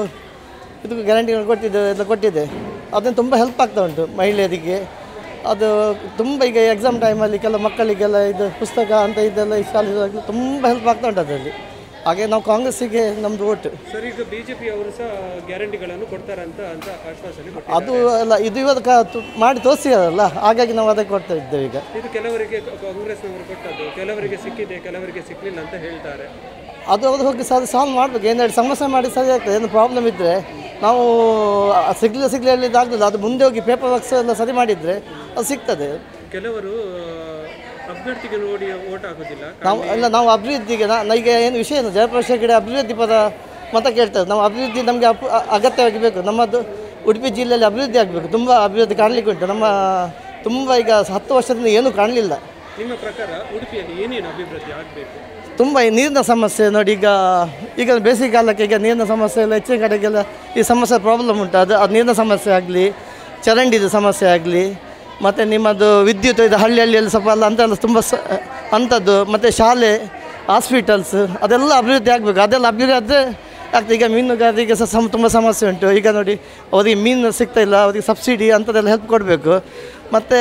ಇದು ಗ್ಯಾರಂಟಿಗಳು ಕೊಟ್ಟಿದ್ದು ಎಲ್ಲ ಕೊಟ್ಟಿದೆ ಅದನ್ನು ತುಂಬ ಹೆಲ್ಪ್ ಆಗ್ತಾ ಉಂಟು ಮಹಿಳೆಯರಿಗೆ ಅದು ತುಂಬ ಈಗ ಎಕ್ಸಾಮ್ ಟೈಮಲ್ಲಿ ಕೆಲ ಮಕ್ಕಳಿಗೆಲ್ಲ ಇದು ಪುಸ್ತಕ ಅಂತ ಇದೆಲ್ಲ ಈ ಶಾಲೆಗಳಲ್ಲಿ ತುಂಬ ಹೆಲ್ಪ್ ಆಗ್ತಾ ಉಂಟು ಅದರಲ್ಲಿ ಹಾಗೆ ನಾವು ಕಾಂಗ್ರೆಸ್ಸಿಗೆ ನಮ್ಮದು ಓಟು ಸರ್ ಈಗ ಬಿಜೆಪಿ ಅವರು ಸಹ ಗ್ಯಾರಂಟಿಗಳನ್ನು ಕೊಡ್ತಾರಂತ ಅಂತ ಆಶ್ವಾಸನೆ ಕೊಟ್ಟಿದ್ದಾರೆ ಅದು ಅಲ್ಲ ಇದು ಇವತ್ತು ಕ ತು- ಮಾಡಿ ತೋರಿಸಿದಾರಲ್ಲ ಹಾಗಾಗಿ ನಾವು ಅದಕ್ಕೆ ಕೊಡ್ತಾ ಇದ್ದೇವೆ ಈಗ ಇದು ಕೆಲವರಿಗೆ ಕಾಂಗ್ರೆಸ್ನವರು ಕೊಟ್ಟದ್ದು ಕೆಲವರಿಗೆ ಸಿಕ್ಕಿದೆ ಕೆಲವರಿಗೆ ಸಿಕ್ಕಲಿಲ್ಲ ಅಂತ ಹೇಳ್ತಾರೆ ಅದು ಅವ್ರು ಹೋಗಿ ಸರಿ ಸಾಲ್ವ್ ಮಾಡಬೇಕು ಏನಾದ್ರು ಸಮಸ್ಯೆ ಮಾಡಿ ಸರಿ ಆಗ್ತದೆ ಏನು ಪ್ರಾಬ್ಲಮ್ ಇದ್ದರೆ ನಾವು ಆ ಸಿಗ್ಲಿ ಸಿಗ್ಲಿ ಅಲ್ಲಿ ಇದಾಗಲಿಲ್ಲ ಅದು ಮುಂದೆ ಹೋಗಿ ಪೇಪರ್ ವರ್ಕ್ಸ್ ಎಲ್ಲ ಸರಿ ಮಾಡಿದರೆ ಅದು ಸಿಗ್ತದೆ ಕೆಲವರು ಆ, ಅಭ್ಯರ್ಥಿಗೆ ನೋಡಿ ಓಟ್ ಹಾಕೋದಿಲ್ಲ ನಾವು ಎಲ್ಲ ನಾವು ಅಭಿವೃದ್ಧಿಗೆ ನಾ ನಾ ಈಗ ಏನು ವಿಷಯ ಏನು ಜಯಪ್ರಕಾಶ್ ಹೆಗಡೆ ಅಭಿವೃದ್ಧಿ ಪದ ಮತ ಕೇಳ್ತಾರೆ ನಾವು ಅಭಿವೃದ್ಧಿ ನಮಗೆ ಅಪ್ ಅ- ಅಗತ್ಯವಾಗಿ ಬೇಕು ನಮ್ಮದು ಉಡುಪಿ ಜಿಲ್ಲೆಯಲ್ಲಿ ಅಭಿವೃದ್ಧಿ ಆಗಬೇಕು ತುಂಬ ಅಭಿವೃದ್ಧಿ ಕಾಣಲಿಕ್ಕೆ ಉಂಟು ನಮ್ಮ ತುಂಬ ಈಗ ಹತ್ತು ವರ್ಷದಿಂದ ಏನೂ ಕಾಣಲಿಲ್ಲ ನಿಮ್ಮ ಪ್ರಕಾರ ಉಡುಪಿಯಲ್ಲಿ ಏನೇನು ಅಭಿವೃದ್ಧಿ ಆಗಬೇಕು ತುಂಬ ಈ ನೀರಿನ ಸಮಸ್ಯೆ ನೋಡಿ ಈಗ ಈಗ ಬೇಸಿಗೆ ಕಾಲಕ್ಕೆ ಈಗ ನೀರಿನ ಸಮಸ್ಯೆ ಎಲ್ಲ ಹೆಚ್ಚಿನ ಕಡೆಗೆಲ್ಲ ಈ ಸಮಸ್ಯೆ ಪ್ರಾಬ್ಲಮ್ ಉಂಟು ಅದು ಅದು ನೀರಿನ ಸಮಸ್ಯೆ ಆಗಲಿ ಚರಂಡಿದು ಸಮಸ್ಯೆ ಆಗಲಿ ಮತ್ತು ನಿಮ್ಮದು ವಿದ್ಯುತ್ ಇದು ಹಳ್ಳಿ ಹಳ್ಳಿಯಲ್ಲಿ ಸ್ವಲ್ಪ ಎಲ್ಲ ಅಂತೆಲ್ಲ ತುಂಬ ಸ ಅಂಥದ್ದು ಮತ್ತು ಶಾಲೆ ಹಾಸ್ಪಿಟಲ್ಸ್ ಅದೆಲ್ಲ ಅಭಿವೃದ್ಧಿ ಆಗಬೇಕು ಅದೆಲ್ಲ ಅಭಿವೃದ್ಧಿ ಆದರೆ ಆಗ್ತದೆ ಈಗ ಮೀನುಗಾರರಿಗೆ ಸಹ ಸಮ ತುಂಬ ಸಮಸ್ಯೆ ಉಂಟು ಈಗ ನೋಡಿ ಅವರಿಗೆ ಮೀನು ಸಿಗ್ತಾ ಇಲ್ಲ ಅವರಿಗೆ ಸಬ್ಸಿಡಿ ಅಂಥದ್ದೆಲ್ಲ ಹೆಲ್ಪ್ ಕೊಡಬೇಕು ಮತ್ತು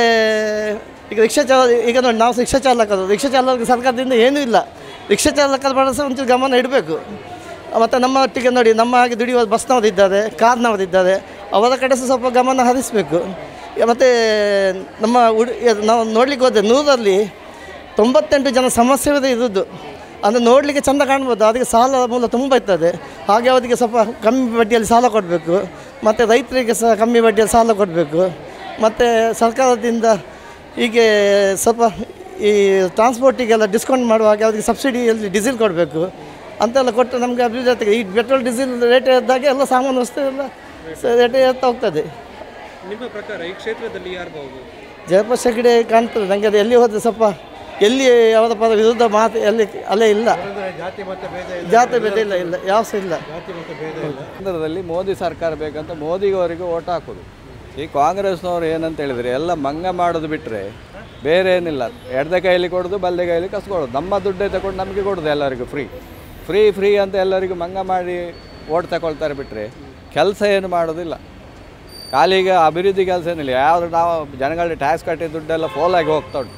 ಈಗ ರಿಕ್ಷಾ ಚಾಲ ಈಗ ನೋಡಿ ನಾವು ರಿಕ್ಷಾ ಚಾಲಕರು ರಿಕ್ಷಾ ಚಾಲಕರಿಗೆ ಸರ್ಕಾರದಿಂದ ಏನೂ ಇಲ್ಲ ರಿಕ್ಷಾ ಚಾಲಕರ ಬಗ್ಗೆ ಸಹ ಒಂಚೂರು ಗಮನ ಇಡಬೇಕು ಮತ್ತು ನಮ್ಮ ಒಟ್ಟಿಗೆ ನೋಡಿ ನಮ್ಮ ಹಾಗೆ ದುಡಿಯುವ ಬಸ್ನವರಿದ್ದಾರೆ ಕಾರ್ನವರಿದ್ದಾರೆ ಅವರ ಕಡೆ ಸಹ ಸ್ವಲ್ಪ ಗಮನ ಹರಿಸಬೇಕು ಮತ್ತು ನಮ್ಮ ಉಡು ನಾವು ನೋಡ್ಲಿಕ್ಕೆ ಹೋದರೆ ನೂರಲ್ಲಿ ತೊಂಬತ್ತೆಂಟು ಜನ ಸಮಸ್ಯೆ ಇರುವುದು ಅಂದರೆ ನೋಡಲಿಕ್ಕೆ ಚೆಂದ ಕಾಣ್ಬೋದು ಅದಕ್ಕೆ ಸಾಲ ಮೂಲ ತುಂಬ ಇರ್ತದೆ ಹಾಗೆ ಅವರಿಗೆ ಸ್ವಲ್ಪ ಕಮ್ಮಿ ಬಡ್ಡಿಯಲ್ಲಿ ಸಾಲ ಕೊಡಬೇಕು ಮತ್ತು ರೈತರಿಗೆ ಸಹ ಕಮ್ಮಿ ಬಡ್ಡಿಯಲ್ಲಿ ಸಾಲ ಕೊಡಬೇಕು ಮತ್ತು ಸರ್ಕಾರದಿಂದ ಹೀಗೆ ಸ್ವಲ್ಪ ಈ ಟ್ರಾನ್ಸ್ಪೋರ್ಟಿಗೆಲ್ಲ ಡಿಸ್ಕೌಂಟ್ ಮಾಡುವಾಗ ಅವರಿಗೆ ಸಬ್ಸಿಡಿಯಲ್ಲಿ ಡೀಸೆಲ್ ಕೊಡಬೇಕು ಅಂತೆಲ್ಲ ಕೊಟ್ಟು ನಮಗೆ ಅಭಿವೃದ್ಧಿ ಆಗ್ತದೆ ಈ ಪೆಟ್ರೋಲ್ ಡೀಸೆಲ್ ರೇಟ್ ಇದ್ದಾಗ ಎಲ್ಲ ಸಾಮಾನು ವಸ್ತು ಎಲ್ಲ ರೇಟ್ ಏರ್ತಾ ಹೋಗ್ತದೆ ನಿಮ್ಮ ಪ್ರಕಾರ ಈ ಕ್ಷೇತ್ರದಲ್ಲಿ ಯಾರು ಬಹುದು ಜಯಪ್ರಕಾಶ್ ಹೆಗಡೆ ಕಾಣ್ತದೆ ನನಗೆ ಅದು ಎಲ್ಲಿ ಹೋದರೆ ಸ್ವಲ್ಪ ಎಲ್ಲಿ ಅವರ ಪದ ವಿರುದ್ಧ ಮಾತು ಎಲ್ಲಿ ಅಲ್ಲೇ ಇಲ್ಲ ಜಾತಿ ಮತ್ತೆ ಭೇದ ಜಾತಿ ಭೇದ ಇಲ್ಲ ಇಲ್ಲ ಯಾವ ಸಹ ಇಲ್ಲ ಜಾತಿ ಮತ್ತೆ ಭೇದ ಇಲ್ಲ ಕೇಂದ್ರದಲ್ಲಿ ಮೋದಿ ಸರ್ಕಾರ ಬೇಕಂತ ಮೋದಿಗವರಿಗೆ ಓಟ್ ಹಾಕೋದು ಈ ಕಾಂಗ್ರೆಸ್ನವ್ರು ಏನಂತ ಹೇಳಿದರೆ ಎಲ್ಲ ಮಂಗ ಮಾಡೋದು ಬಿಟ್ಟರೆ ಬೇರೆ ಏನಿಲ್ಲ ಎಡದ ಕೈಯಲ್ಲಿ ಕೊಡೋದು ಬಲ್ದೆ ಕೈಯಲ್ಲಿ ಕಸ್ಕೊಳ್ಳೋದು ನಮ್ಮ ದುಡ್ಡೇ ತಗೊಂಡು ನಮಗೆ ಕೊಡೋದು ಎಲ್ಲರಿಗೂ ಫ್ರೀ ಫ್ರೀ ಫ್ರೀ ಅಂತ ಎಲ್ಲರಿಗೂ ಮಂಗ ಮಾಡಿ ಓಟ್ ತಗೊಳ್ತಾರೆ ಬಿಟ್ಟರೆ ಕೆಲಸ ಏನು ಮಾಡೋದಿಲ್ಲ ಖಾಲಿ ಈಗ ಅಭಿವೃದ್ಧಿ ಕೆಲಸ ಏನಿಲ್ಲ ಯಾವುದು ನಾವು ಜನಗಳಿಗೆ ಟ್ಯಾಕ್ಸ್ ಕಟ್ಟಿದ ದುಡ್ಡೆಲ್ಲ ಫೋಲಾಗಿ ಹೋಗ್ತಾ ಉಂಟು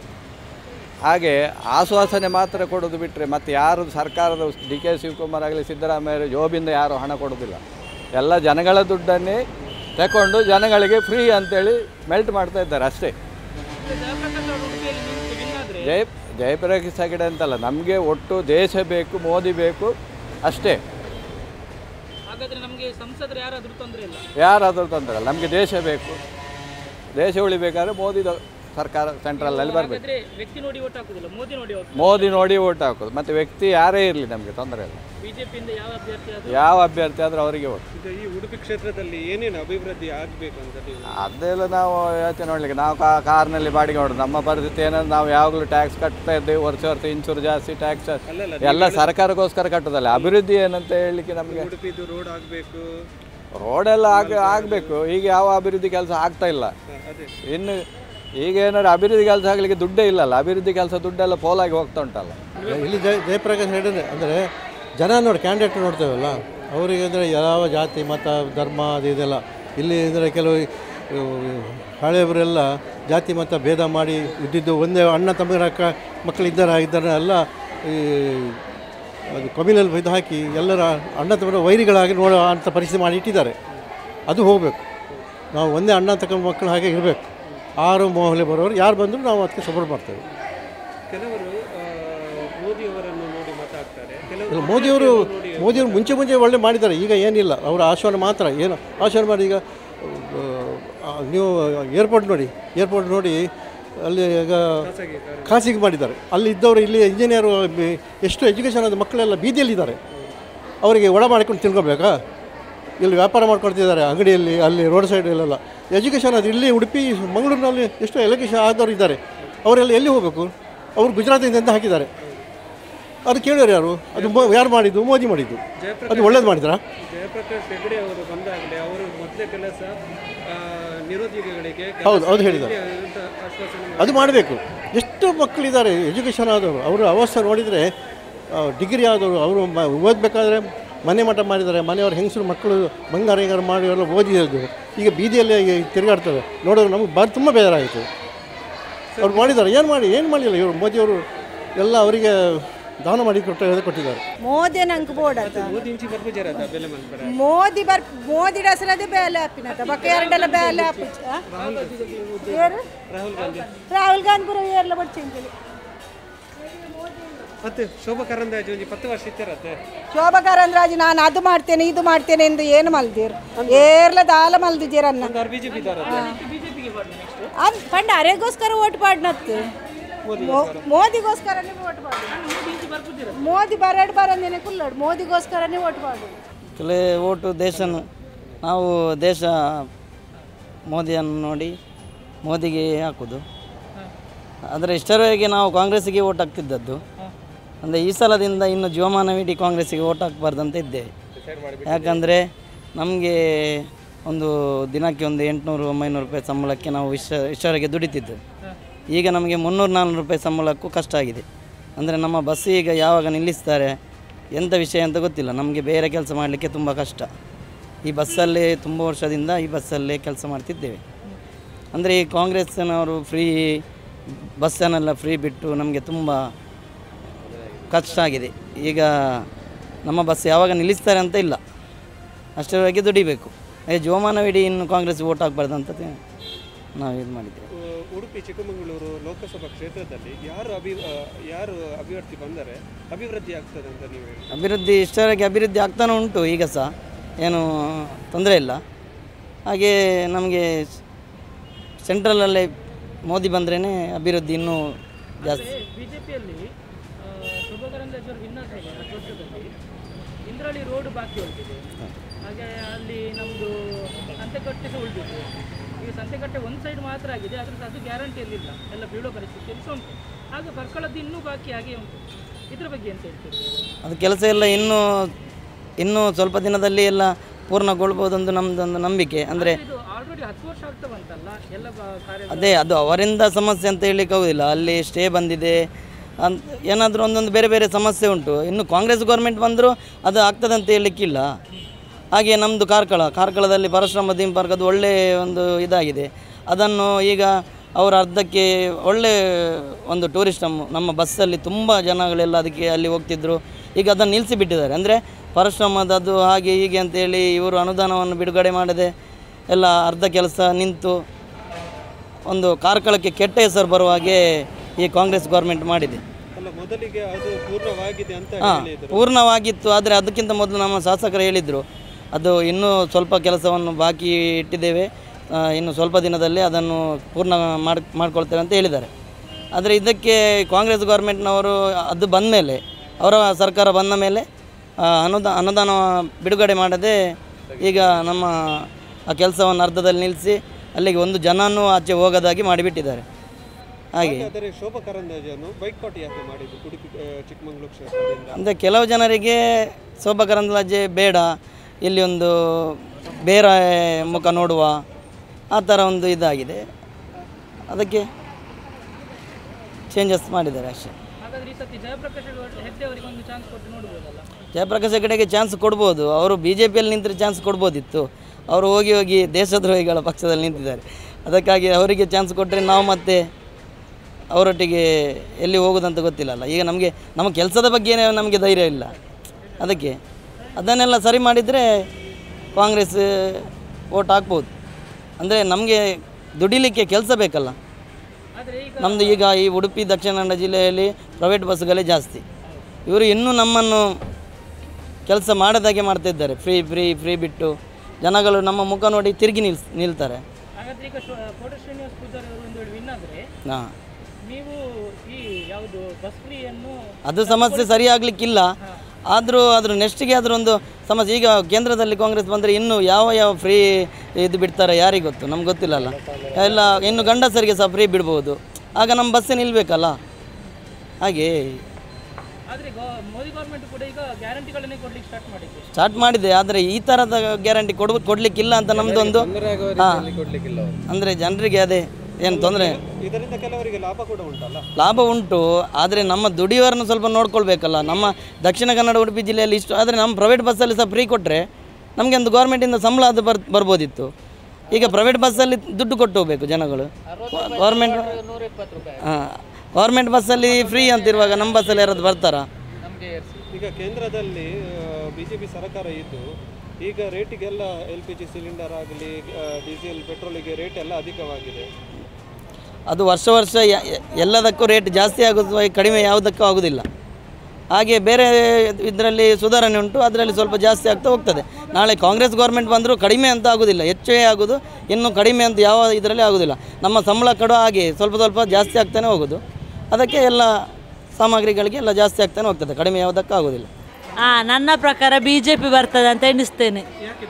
ಹಾಗೆ ಆಶ್ವಾಸನೆ ಮಾತ್ರ ಕೊಡೋದು ಬಿಟ್ಟರೆ ಮತ್ತು ಯಾರು ಸರ್ಕಾರದ ಡಿ ಕೆ ಶಿವಕುಮಾರ್ ಆಗಲಿ ಸಿದ್ದರಾಮಯ್ಯ ಜೋಬಿಂದ ಯಾರು ಹಣ ಕೊಡೋದಿಲ್ಲ ಎಲ್ಲ ಜನಗಳ ದುಡ್ಡನ್ನೇ ತಗೊಂಡು ಜನಗಳಿಗೆ ಫ್ರೀ ಅಂತೇಳಿ ಮೆಲ್ಟ್ ಮಾಡ್ತಾ ಇದ್ದಾರೆ ಅಷ್ಟೇ ಜಯಪ್ರಕಾಶ್ ಅವರು ಉಡುಪಿಯಲ್ಲಿ ನಿಂತು win ಆದ್ರೆ ಜಯ ಜಯಪ್ರಕಾಶ್ ಹೆಗಡೆ ಅಂತಲ್ಲ ನಮಗೆ ಒಟ್ಟು ದೇಶ ಬೇಕು ಮೋದಿ ಬೇಕು ಅಷ್ಟೇ ಹಾಗಾದ್ರೆ ನಮಗೆ ಸಂಸದರು ಯಾರಾದ್ರೂ ತೊಂದರೆ ಇಲ್ಲ ಯಾರಾದರೂ ತೊಂದರೆ ಇಲ್ಲ ನಮಗೆ ದೇಶ ಬೇಕು ದೇಶ ಉಳಿಬೇಕಾದ್ರೆ ಮೋದಿದ ಸರ್ಕಾರ ಸೆಂಟ್ರಲ್ನಲ್ಲಿ ಬರಬೇಕು ಹಾಗಾದ್ರೆ ವ್ಯಕ್ತಿ ನೋಡಿ ಓಟ್ ಹಾಕುದಿಲ್ಲ ಮೋದಿ ನೋಡಿ ಓಟ್ ಮೋದಿ ನೋಡಿ ಓಟ್ ಹಾಕೋದು ಮತ್ತು ವ್ಯಕ್ತಿ ಯಾರೇ ಇರಲಿ ನಮಗೆ ತೊಂದರೆ ಇಲ್ಲ ಬಿಜೆಪಿಯಿಂದ ಯಾವ ಅಭ್ಯರ್ಥಿ ಆದ್ರೂ ಯಾವ ಅಭ್ಯರ್ಥಿ ಆದರೂ ಅವರಿಗೆ ಓಟ್ ಈಗ ಈ ಉಡುಪಿ ಕ್ಷೇತ್ರದಲ್ಲಿ ಏನೇನು ಅಭಿವೃದ್ಧಿ ಆಗಬೇಕು ಅಂತ ನೀವು ಅದೆಲ್ಲ ನಾವು ಯೋಚನೆ ಮಾಡಲಿಕ್ಕೆ ನಾವು ಕಾ ಕಾರ್ನಲ್ಲಿ ಬಾಡಿಗೆ ಮಾಡೋದು ನಮ್ಮ ಪರಿಸ್ಥಿತಿ ಏನಂದ್ರೆ ನಾವು ಯಾವಾಗಲೂ ಟ್ಯಾಕ್ಸ್ ಕಟ್ತಾ ಇದ್ದೇವೆ ವರ್ಷ ವರ್ಷ ಇಂಚೂರು ಜಾಸ್ತಿ ಟ್ಯಾಕ್ಸ್ ಅಲ್ಲಲ್ಲ, ಎಲ್ಲ ಸರ್ಕಾರಕ್ಕೋಸ್ಕರ ಕಟ್ಟೋದಲ್ಲ ಅಭಿವೃದ್ಧಿ ಏನಂತ ಹೇಳಲಿಕ್ಕೆ ನಮಗೆ ಉಡುಪಿದು ರೋಡ್ ಆಗಬೇಕು ರೋಡೆಲ್ಲ ಆಗ ಆಗಬೇಕು ಈಗ ಯಾವ ಅಭಿವೃದ್ಧಿ ಕೆಲಸ ಆಗ್ತಾ ಇಲ್ಲ ಅದೇ ಇನ್ನು ಈಗ ಏನಾದ್ರು ಅಭಿವೃದ್ಧಿ ಕೆಲಸ ಆಗಲಿಕ್ಕೆ ದುಡ್ಡೇ ಇಲ್ಲಲ್ಲ ಅಭಿವೃದ್ಧಿ ಕೆಲಸ ದುಡ್ಡೆಲ್ಲ ಪೋಲಾಗಿ ಹೋಗ್ತಾ ಉಂಟಲ್ಲ ಇಲ್ಲಿ ಜಯ ಜಯಪ್ರಕಾಶ್ ಹೆಗಡೆ ಅಂದರೆ ಜನ ನೋಡಿ ಕ್ಯಾಂಡಿಡೇಟ್ ನೋಡ್ತೇವಲ್ಲ ಅವರಿಗೆ ಅಂದರೆ ಯಾವ ಜಾತಿ ಮತ ಧರ್ಮ ಅದು ಇದೆಲ್ಲ ಇಲ್ಲಿ ಅಂದರೆ ಕೆಲವು ಇವು ಹಳೆಯವರೆಲ್ಲ ಜಾತಿ ಮತ ಭೇದ ಮಾಡಿ ಇದ್ದಿದ್ದು ಒಂದೇ ಅಣ್ಣ ತಮ್ಮರ ಅಕ್ಕ ಮಕ್ಕಳಿದ್ದಾರೆ ಇದ್ದಾರೆ ಎಲ್ಲ ಈ ಅದು ಕಮ್ಯುನಲ್ ಇದು ಹಾಕಿ ಎಲ್ಲರ ಅಣ್ಣ ತಮ್ಮ ವೈರಿಗಳಾಗಿ ನೋಡೋ ಅಂಥ ಪರಿಸ್ಥಿತಿ ಮಾಡಿ ಇಟ್ಟಿದ್ದಾರೆ ಅದು ಹೋಗಬೇಕು ನಾವು ಒಂದೇ ಅಣ್ಣ ತಕ್ಕ ಮಕ್ಕಳು ಹಾಗೆ ಇರಬೇಕು ಆರು ಮೋಹಲೆ ಬರೋರು ಯಾರು ಬಂದರೂ ನಾವು ಅದಕ್ಕೆ ಸಪೋರ್ಟ್ ಮಾಡ್ತೇವೆ ಕೆಲವರು ಆ, ಮೋದಿಯವರನ್ನು ನೋಡಿ ಮಾತಾಡ್ತಾರೆ ಇಲ್ಲ, ಕೆಲವರು ಮೋದಿಯವರು ನೋಡಿ ಮೋದಿಯವರು ಮುಂಚೆ ಮುಂಚೆ ಒಳ್ಳೆ ಮಾಡಿದ್ದಾರೆ ಈಗ ಏನಿಲ್ಲ ಅವರ ಆಶ್ವಾನ ಮಾತ್ರ ಏನು ಆಶ್ವಾನ ಮಾಡಿ ಈಗ ಆ, ನೀವು ಏರ್ಪೋರ್ಟ್ ನೋಡಿ ಏರ್ಪೋರ್ಟ್ ನೋಡಿ ಅಲ್ಲಿ ಈಗ ಖಾಸಗಿ ಮಾಡಿದ್ದಾರೆ ಅಲ್ಲಿ ಇದ್ದವರು ಇಲ್ಲಿ ಇಂಜಿನಿಯರು ಎಷ್ಟು ಎಜುಕೇಷನ್ ಆದ ಮಕ್ಕಳೆಲ್ಲ ಬೀದಿಯಲ್ಲಿದ್ದಾರೆ ಅವರಿಗೆ ಒಳ ಮಾಡಿಕೊಂಡು ತಿನ್ಕೋಬೇಕಾ ಇಲ್ಲಿ ವ್ಯಾಪಾರ ಮಾಡ್ಕೊಳ್ತಿದ್ದಾರೆ ಅಂಗಡಿಯಲ್ಲಿ ಅಲ್ಲಿ ರೋಡ್ ಸೈಡಲ್ಲೆಲ್ಲ ಎಜುಕೇಷನ್ ಅದು ಇಲ್ಲಿ ಉಡುಪಿ ಮಂಗಳೂರಿನಲ್ಲಿ ಎಷ್ಟು ಎಜುಕೇಷನ್ ಆದವರು ಇದ್ದಾರೆ ಅವರೆಲ್ಲ ಎಲ್ಲಿ ಹೋಗಬೇಕು ಅವರು ಗುಜರಾತಿಂದ ಅಂತ ಹಾಕಿದ್ದಾರೆ ಅದು ಕೇಳೋರು ಯಾರು ಅದು ಮೋ- ಯಾರು ಮಾಡಿದ್ದು ಮೋದಿ ಮಾಡಿದ್ದು ಅದು ಒಳ್ಳೇದು ಮಾಡಿದ್ರಾ ಜಯಪ್ರಕಾಶ್ ಹೆಗಡೆ ಅವರು ಬಂದಾಗಲೇ ಅವರು ಮೊದಲೇ ಕೆಲಸ ಆ, ನಿರುದ್ಯೋಗಿಗಳಿಗೆ ಕೆಲಸ ಹೌದು, ಹೌದು ಹೇಳಿದ್ದಾರೆ. ಇದೆ ಅಂತ ಆಶ್ವಾಸನೆ ಅದು ಮಾಡಬೇಕು ಎಷ್ಟು ಮಕ್ಕಳಿದ್ದಾರೆ ಎಜುಕೇಷನ್ ಆದವರು ಅವರ ಅವಸ್ಥೆ ನೋಡಿದರೆ ಡಿಗ್ರಿ ಆದವರು ಅವರು ಮ- ಓದಬೇಕಾದ್ರೆ ಮನೆ ಮಠ ಮಾಡಿದ್ದಾರೆ ಮನೆಯವ್ರ ಹೆಂಗಸರು ಮಕ್ಕಳು ಬಂಗಾರ ಹಿಂಗಾರ ಮಾಡಿ ಎಲ್ಲ ಓದಿದ್ದು ಈಗ ಬೀದಿಯಲ್ಲಿ ಈಗ ತಿರುಗಾಡ್ತಾರೆ ನೋಡೋರು ನಮಗೆ ಬಾ ತುಂಬ ಬೇಜಾರಾಯಿತು ಅವ್ರು ಮಾಡಿದ್ದಾರೆ ಏನು ಮಾಡಿ ಏನು ಮಾಡಲಿಲ್ಲ ಇವರು ಮೋದಿಯವರು ಎಲ್ಲ ಅವರಿಗೆ ದಾನ ಮಾಡಿ ಕೊಟ್ಟು ಕೊಟ್ಟಿದ್ದಾರೆ ಮೋದಿ ನಂಗೆ ಬೋಡದ ಮೋದಿ ಇಂಚಿ ಬರ್ಪುಜಾರ ಬೆಲೆ ಮಲ್ಪರ ಮೋದಿ ಬರ್ ಮೋದಿ ಅಸಲದೆ ಬೇಲೆ ಹಾಪಿನದ ಬಕ್ಕ ಎರಡೆಲ್ಲ ಬೇಲೆ ಹಾಪಿ ಏರು ರಾಹುಲ್ ಗಾಂಧಿ ರಾಹುಲ್ ಗಾಂಧಿ ಬರೋ ಏರ್ಲ ಬಡ್ಚಿಂಜಲಿ ಮತ್ತೆ ಶೋಭಾ ಕರಂದಾಜೆ ಒಂಜಿ ಪತ್ತು ವರ್ಷ ಇತ್ತಾರತ್ತೆ ಶೋಭಾ ಕರಂದ್ರಾಜ್ ನಾನು ಅದು ಮಾಡ್ತೇನೆ ಇದು ಮಾಡ್ತೇನೆ ಎಂದು ಏನು ಮಲ್ದಿರು ಏರ್ಲ ದಾಲ ಮಲ್ದಿದ್ದೀರನ್ನ ಬಿಜೆಪಿ ಇದ್ದಾರತ್ತೆ ಅದು ಪಂಡ ಅರೆಗೋಸ್ಕರ ಓಟ್ ಪಾಡ್ನತ್ತು ಮೋದಿಗೋಸ್ಕರನೇ ಓಟ್ ಪಾಡು ಮೋದಿ ಬರಡ್ ಬರಂದೇನೆ ಕುಲ್ಲಡ್ ಮೋದಿಗೋಸ್ಕರನೇ ಓಟ್ ಪಾಡು ಕೆಲೇ ಓಟು ದೇಶನು ನಾವು ದೇಶ ಮೋದಿಯನ್ನು ನೋಡಿ ಮೋದಿಗೆ ಹಾಕೋದು ಆದರೆ ಇಷ್ಟರವರೆಗೆ ನಾವು ಕಾಂಗ್ರೆಸ್ಸಿಗೆ ಓಟ್ ಹಾಕ್ತಿದ್ದದ್ದು ಅಂದರೆ ಈ ಸಲದಿಂದ ಇನ್ನು ಜೀವಮಾನವಿಡೀ ಕಾಂಗ್ರೆಸ್ಸಿಗೆ ಓಟ್ ಹಾಕಬಾರ್ದಂತ ಇದ್ದೇವೆ ಯಾಕಂದರೆ ನಮಗೆ ಒಂದು ದಿನಕ್ಕೆ ಒಂದು ಎಂಟುನೂರು ಒಂಬೈನೂರು ರೂಪಾಯಿ ಸಂಬಳಕ್ಕೆ ನಾವು ಇಷ್ಟ ಇಷ್ಟವರೆಗೆ ದುಡಿತಿದ್ದು ಈಗ ನಮಗೆ ಮುನ್ನೂರು ನಾನ್ನೂರು ರೂಪಾಯಿ ಸಂಬಳಕ್ಕೂ ಕಷ್ಟ ಆಗಿದೆ ಅಂದರೆ ನಮ್ಮ ಬಸ್ ಈಗ ಯಾವಾಗ ನಿಲ್ಲಿಸ್ತಾರೆ ಎಂಥ ವಿಷಯ ಅಂತ ಗೊತ್ತಿಲ್ಲ ನಮಗೆ ಬೇರೆ ಕೆಲಸ ಮಾಡಲಿಕ್ಕೆ ತುಂಬ ಕಷ್ಟ ಈ ಬಸ್ಸಲ್ಲೇ ತುಂಬ ವರ್ಷದಿಂದ ಈ ಬಸ್ಸಲ್ಲೇ ಕೆಲಸ ಮಾಡ್ತಿದ್ದೇವೆ ಅಂದರೆ ಈ ಕಾಂಗ್ರೆಸ್ಸಿನವರು ಫ್ರೀ ಬಸ್ಸನ್ನೆಲ್ಲ ಫ್ರೀ ಬಿಟ್ಟು ನಮಗೆ ತುಂಬ ಕಷ್ಟ ಆಗಿದೆ ಈಗ ನಮ್ಮ ಬಸ್ ಯಾವಾಗ ನಿಲ್ಲಿಸ್ತಾರೆ ಅಂತ ಇಲ್ಲ ಅಷ್ಟರವರೆಗೆ ದುಡಿಬೇಕು ಹಾಗೆ ಜೀವಮಾನವಿಡೀ ಇನ್ನು ಕಾಂಗ್ರೆಸ್ ಓಟ್ ಹಾಕ್ಬಾರ್ದು ಅಂತ ನಾವು ಇದು ಮಾಡಿದ್ದೇವೆ ಉಡುಪಿ ಚಿಕ್ಕಮಗಳೂರು ಲೋಕಸಭಾ ಕ್ಷೇತ್ರದಲ್ಲಿ ಯಾರು ಅಭಿ ಆ, ಯಾರು ಅಭಿವೃದ್ಧಿ ಬಂದರೆ ಅಭಿವೃದ್ಧಿ ಆಗ್ತದೆ ಅಂತ ನೀವು ಹೇಳಿ ಅಭಿವೃದ್ಧಿ ಇಷ್ಟವರೆಗೆ ಅಭಿವೃದ್ಧಿ ಆಗ್ತಾನೆ ಉಂಟು ಈಗ ಸಹ ಏನು ತೊಂದರೆ ಇಲ್ಲ ಹಾಗೆ ನಮಗೆ ಸೆಂಟ್ರಲಲ್ಲೇ ಮೋದಿ ಬಂದ್ರೇ ಅಭಿವೃದ್ಧಿ ಇನ್ನೂ ಜಾಸ್ತಿ ಬಿಜೆಪಿಯಲ್ಲಿ ಶೋಭಾ ಕರಂದ್ಲಾಜೆ ಅವರು ವಿನ್ನರ್ ಆಗಿದೆ ಹತ್ತು ವರ್ಷದಲ್ಲಿ ಇಂದ್ರಳ್ಳಿ ರೋಡ್ ಬಾಕಿ ಉಳಿದಿದೆ ಹಾಗೆ ಅಲ್ಲಿ ನಮ್ಮದು ಸಂತೆಕಟ್ಟೆ ಸಹ ಉಳಿದಿದೆ ಈಗ ಸಂತೆಕಟ್ಟೆ ಒಂದು ಸೈಡ್ ಮಾತ್ರ ಆಗಿದೆ ಆದರೆ ಅದು ಗ್ಯಾರಂಟಿಯಲ್ಲಿಲ್ಲ ಎಲ್ಲ ಬೀಳೋ ಪರಿಸ್ಥಿತಿಯಲ್ಲಿ ಸಹ ಉಂಟು ಹಾಗೆ ಬರ್ಕೊಳ್ಳೋದು ಇನ್ನೂ ಬಾಕಿ ಹಾಗೆ ಉಂಟು ಇದ್ರ ಬಗ್ಗೆ ಎಂತ ಹೇಳ್ತೀರಿ ಅದು ಕೆಲಸ ಎಲ್ಲ ಇನ್ನೂ ಇನ್ನೂ ಸ್ವಲ್ಪ ದಿನದಲ್ಲಿ ಎಲ್ಲ ಪೂರ್ಣಗೊಳ್ಬೋದೊಂದು ನಮ್ಮದೊಂದು ನಂಬಿಕೆ ಅಂದರೆ ಇದು ಆಲ್ರೆಡಿ ಹತ್ತು ವರ್ಷ ಆಗ್ತಾ ಬಂತಲ್ಲ ಎಲ್ಲ ಬ- ಕಾರ್ಯ ಅದೇ ಅದು ಅವರಿಂದ ಸಮಸ್ಯೆ ಅಂತ ಹೇಳಲಿಕ್ಕೆ ಆಗೋದಿಲ್ಲ ಅಲ್ಲಿ ಸ್ಟೇ ಬಂದಿದೆ ಅಂತ ಏನಾದರೂ ಒಂದೊಂದು ಬೇರೆ ಬೇರೆ ಸಮಸ್ಯೆ ಉಂಟು ಇನ್ನು ಕಾಂಗ್ರೆಸ್ ಗೌರ್ಮೆಂಟ್ ಬಂದರೂ ಅದು ಆಗ್ತದೆ ಅಂತ ಹೇಳಲಿಕ್ಕಿಲ್ಲ ಹಾಗೆ ನಮ್ಮದು ಕಾರ್ಕಳ ಕಾರ್ಕಳದಲ್ಲಿ ಪರಶುರಾಮ ಥೀಮ್ ಪಾರ್ಕ್ ಅದು ಒಳ್ಳೆಯ ಒಂದು ಇದಾಗಿದೆ ಅದನ್ನು ಈಗ ಅವರ ಅರ್ಧಕ್ಕೆ ಒಳ್ಳೆ ಒಂದು ಟೂರಿಸ್ಟ್ ನಮ್ಮ ಬಸ್ಸಲ್ಲಿ ತುಂಬ ಜನಗಳೆಲ್ಲ ಅದಕ್ಕೆ ಅಲ್ಲಿ ಹೋಗ್ತಿದ್ರು ಈಗ ಅದನ್ನು ನಿಲ್ಲಿಸಿಬಿಟ್ಟಿದ್ದಾರೆ ಅಂದರೆ ಪರಶುರಾಮದ ಅದು ಹಾಗೆ ಹೀಗೆ ಅಂತೇಳಿ ಇವರು ಅನುದಾನವನ್ನು ಬಿಡುಗಡೆ ಮಾಡದೆ ಎಲ್ಲ ಅರ್ಧ ಕೆಲಸ ನಿಂತು ಒಂದು ಕಾರ್ಕಳಕ್ಕೆ ಕೆಟ್ಟ ಹೆಸರು ಬರುವ ಹಾಗೆ ಈ ಕಾಂಗ್ರೆಸ್ ಗೌರ್ಮೆಂಟ್ ಮಾಡಿದೆ ಅಲ್ಲ ಮೊದಲಿಗೆ ಅದು ಪೂರ್ಣವಾಗಿದೆ ಅಂತ ಹಾಂ ಹೇಳಿದ್ರು ಪೂರ್ಣವಾಗಿತ್ತು ಆದರೆ ಅದಕ್ಕಿಂತ ಮೊದಲು ನಮ್ಮ ಶಾಸಕರು ಹೇಳಿದರು ಅದು ಇನ್ನೂ ಸ್ವಲ್ಪ ಕೆಲಸವನ್ನು ಬಾಕಿ ಇಟ್ಟಿದ್ದೇವೆ ಆ, ಇನ್ನು ಸ್ವಲ್ಪ ದಿನದಲ್ಲಿ ಅದನ್ನು ಪೂರ್ಣ ಮಾಡಿ ಮಾಡ್ಕೊಳ್ತೇವೆ ಅಂತ ಹೇಳಿದ್ದಾರೆ ಆದರೆ ಇದಕ್ಕೆ ಕಾಂಗ್ರೆಸ್ ಗೌರ್ಮೆಂಟ್ನವರು ಅದು ಬಂದ ಮೇಲೆ ಅವರ ಸರ್ಕಾರ ಬಂದ ಮೇಲೆ ಆ, ಅನುದಾ ಅನುದಾನ ಬಿಡುಗಡೆ ಮಾಡದೆ ಈಗ ನಮ್ಮ ಆ ಕೆಲಸವನ್ನು ಅರ್ಧದಲ್ಲಿ ನಿಲ್ಲಿಸಿ ಅಲ್ಲಿಗೆ ಒಂದು ಜನನೂ ಆಚೆ ಹೋಗದಾಗಿ ಮಾಡಿಬಿಟ್ಟಿದ್ದಾರೆ ಹಾಗೆ ಹಾಗಾದರೆ ಶೋಭಾ ಕರಂದ್ಲಾಜೆಯನ್ನು ಬೈಕಾಟ್ ಯಾಕೆ ಮಾಡಿದ್ದು ಉಡುಪಿ ಆ, ಚಿಕ್ಕಮಗಳೂರು ಕ್ಷೇತ್ರದಿಂದ ಅಂದರೆ ಕೆಲವು ಜನರಿಗೆ ಶೋಭಾ ಕರಂದ್ಲಾಜೆ ಬೇಡ ಇಲ್ಲಿ ಒಂದು ಬೇರೆ ಮುಖ ನೋಡುವ ಆ ಥರ ಒಂದು ಇದಾಗಿದೆ ಅದಕ್ಕೆ ಚೇಂಜಸ್ ಮಾಡಿದ್ದಾರೆ ಅಷ್ಟೇ ಹಾಗಾದ್ರೆ ಈ ಸತಿ ಜಯಪ್ರಕಾಶ್ ಹೆಗ್ಡೆ ಅವರಿಗೆ ಒಂದು ಚಾನ್ಸ್ ಕೊಟ್ಟು ನೋಡ್ಬೋದಲ್ಲ ಜಯಪ್ರಕಾಶ್ ಹೆಗಡೆಗೆ ಚಾನ್ಸ್ ಕೊಡ್ಬೋದು ಅವರು ಬಿ ಜೆ ಪಿಯಲ್ಲಿ ನಿಂತರೆ ಚಾನ್ಸ್ ಕೊಡ್ಬೋದಿತ್ತು ಅವರು ಹೋಗಿ ಹೋಗಿ ದೇಶದ್ರೋಹಿಗಳ ಪಕ್ಷದಲ್ಲಿ ನಿಂತಿದ್ದಾರೆ ಅದಕ್ಕಾಗಿ ಅವರಿಗೆ ಚಾನ್ಸ್ ಕೊಟ್ಟರೆ ನಾವು ಮತ್ತೆ ಅವರೊಟ್ಟಿಗೆ ಎಲ್ಲಿ ಹೋಗೋದಂತ ಗೊತ್ತಿಲ್ಲಲ್ಲ ಈಗ ನಮಗೆ ನಮ್ಮ ಕೆಲಸದ ಬಗ್ಗೆನೇ ನಮಗೆ ಧೈರ್ಯ ಇಲ್ಲ ಅದಕ್ಕೆ ಅದನ್ನೆಲ್ಲ ಸರಿ ಮಾಡಿದರೆ ಕಾಂಗ್ರೆಸ್ ಓಟ್ ಹಾಕ್ಬೋದು ಅಂದರೆ ನಮಗೆ ದುಡಿಲಿಕ್ಕೆ ಕೆಲಸ ಬೇಕಲ್ಲ ನಮ್ಮದು ಈಗ ಈ ಉಡುಪಿ ದಕ್ಷಿಣ ಕನ್ನಡ ಜಿಲ್ಲೆಯಲ್ಲಿ ಪ್ರೈವೇಟ್ ಬಸ್ಗಳೇ ಜಾಸ್ತಿ ಇವರು ಇನ್ನೂ ನಮ್ಮನ್ನು ಕೆಲಸ ಮಾಡದಾಗೆ ಮಾಡ್ತಾ ಇದ್ದಾರೆ ಫ್ರೀ ಫ್ರೀ ಫ್ರೀ ಬಿಟ್ಟು ಜನಗಳು ನಮ್ಮ ಮುಖ ನೋಡಿ ತಿರುಗಿ ನಿಲ್ಸ್ ನಿಲ್ತಾರೆ ಹಾಗಾದ್ರೆ ಈಗ ಶೋ- ಕೋಟ ಶ್ರೀನಿವಾಸ್ ಪೂಜಾರಿ ಅವರು ಒಂದು ವೇಳೆ ವಿನ್ ಆದರೆ ಹಾಂ ನೀವು ಈ ಯಾವುದು ಬಸ್ ಫ್ರೀಯನ್ನು ಅದು ಸಮಸ್ಯೆ ಸರಿಯಾಗಲಿಕ್ಕಿಲ್ಲ ಆದರೂ ಅದ್ರ ನೆಕ್ಸ್ಟಿಗೆ ಆದರೂ ಒಂದು ಸಮಸ್ಯೆ ಈಗ ಕೇಂದ್ರದಲ್ಲಿ ಕಾಂಗ್ರೆಸ್ ಬಂದರೆ ಇನ್ನು ಯಾವ ಯಾವ ಫ್ರೀ ಇದು ಬಿಡ್ತಾರೆ ಯಾರಿಗೆ ಗೊತ್ತು ನಮ್ಗೆ ಗೊತ್ತಿಲ್ಲಲ್ಲ ಎಲ್ಲ ಇನ್ನು ಗಂಡಸರಿಗೆ ಸಹ ಫ್ರೀ ಬಿಡ್ಬೋದು ಆಗ ನಮ್ಮ ಬಸ್ಸೇ ನಿಲ್ಲಬೇಕಲ್ಲ ಹಾಗೆ ಆದರೆ ಗೋ- ಮೋದಿ ಗೌರ್ಮೆಂಟ್ ಕೂಡ ಈಗ ಗ್ಯಾರಂಟಿಗಳನ್ನೇ ಕೊಡ್ಲಿಕ್ಕೆ ಸ್ಟಾರ್ಟ್ ಮಾಡಿದೆ ಸ್ಟಾರ್ಟ್ ಮಾಡಿದೆ ಆದರೆ ಈ ಥರದ ಗ್ಯಾರಂಟಿ ಕೊಡ್ ಕೊಡಲಿಕ್ಕಿಲ್ಲ ಅಂತ ನಮ್ಮದೊಂದು ಹಾಂ ಅಂದರೆ ಜನರಿಗೆ ಅದೇ ಏನು ತೊಂದರೆ ಇದರಿಂದ ಕೆಲವರಿಗೆ ಲಾಭ ಕೂಡ ಉಂಟಲ್ಲ ಲಾಭ ಉಂಟು ಆದರೆ ನಮ್ಮ ದುಡಿಯೋರನ್ನು ಸ್ವಲ್ಪ ನೋಡ್ಕೊಳ್ಬೇಕಲ್ಲ ನಮ್ಮ ದಕ್ಷಿಣ ಕನ್ನಡ ಉಡುಪಿ ಜಿಲ್ಲೆಯಲ್ಲಿ ಇಷ್ಟು ಆದರೆ ನಮ್ಮ ಪ್ರೈವೇಟ್ ಬಸ್ಸಲ್ಲಿ ಸಹ ಫ್ರೀ ಕೊಟ್ಟರೆ ನಮಗೆ ಒಂದು ಗೌರ್ಮೆಂಟಿಂದ ಸಂಬಳ ಅದು ಬರ್ ಬರ್ಬೋದಿತ್ತು ಈಗ ಪ್ರೈವೇಟ್ ಬಸ್ಸಲ್ಲಿ ದುಡ್ಡು ಕೊಟ್ಟು ಹೋಗ್ಬೇಕು ಜನಗಳು ಗೌರ್ಮೆಂಟ್ ನೂರ ಇಪ್ಪತ್ತು ರೂಪಾಯಿ ಹಾಂ ಗೌರ್ಮೆಂಟ್ ಬಸ್ಸಲ್ಲಿ ಫ್ರೀ ಅಂತಿರುವಾಗ ನಮ್ಮ ಬಸ್ಸಲ್ಲಿ ಯಾರಾದ್ರು ಬರ್ತಾರಾ ನಮಗೆ ಈಗ ಕೇಂದ್ರದಲ್ಲಿ ಬಿಜೆಪಿ ಸರ್ಕಾರ ಇದ್ದು ಈಗ ರೇಟಿಗೆಲ್ಲ ಎಲ್ ಪಿ ಜಿ ಸಿಲಿಂಡರ್ ಆಗಲಿ ಡೀಸೆಲ್ ಪೆಟ್ರೋಲಿಗೆ ರೇಟ್ ಎಲ್ಲ ಅಧಿಕವಾಗಿದೆ ಅದು ವರ್ಷ ವರ್ಷ ಯ- ಯ- ಎಲ್ಲದಕ್ಕೂ ರೇಟ್ ಜಾಸ್ತಿ ಆಗೋದು ಕಡಿಮೆ ಯಾವುದಕ್ಕೂ ಆಗೋದಿಲ್ಲ ಹಾಗೆ ಬೇರೆ ಇದರಲ್ಲಿ ಸುಧಾರಣೆ ಉಂಟು ಅದರಲ್ಲಿ ಸ್ವಲ್ಪ ಜಾಸ್ತಿ ಆಗ್ತಾ ಹೋಗ್ತದೆ ನಾಳೆ ಕಾಂಗ್ರೆಸ್ ಗೌರ್ಮೆಂಟ್ ಬಂದರೂ ಕಡಿಮೆ ಅಂತ ಆಗೋದಿಲ್ಲ ಹೆಚ್ಚೇ ಆಗೋದು ಇನ್ನು ಕಡಿಮೆ ಅಂತ ಯಾವ ಇದರಲ್ಲಿ ಆಗೋದಿಲ್ಲ ನಮ್ಮ ಸಂಬಳ ಕಡು ಹಾಗೆ ಸ್ವಲ್ಪ ಸ್ವಲ್ಪ ಜಾಸ್ತಿ ಆಗ್ತಾನೆ ಹೋಗೋದು ಅದಕ್ಕೆ ಎಲ್ಲ ಸಾಮಗ್ರಿಗಳಿಗೆ ಎಲ್ಲ ಜಾಸ್ತಿ ಆಗ್ತಾನೆ ಹೋಗ್ತದೆ ಕಡಿಮೆ ಯಾವುದಕ್ಕೂ ಆಗೋದಿಲ್ಲ ಹಾಂ ನನ್ನ ಪ್ರಕಾರ ಬಿ ಜೆ ಪಿ ಬರ್ತದೆ ಅಂತ ಎಣಿಸ್ತೇನೆ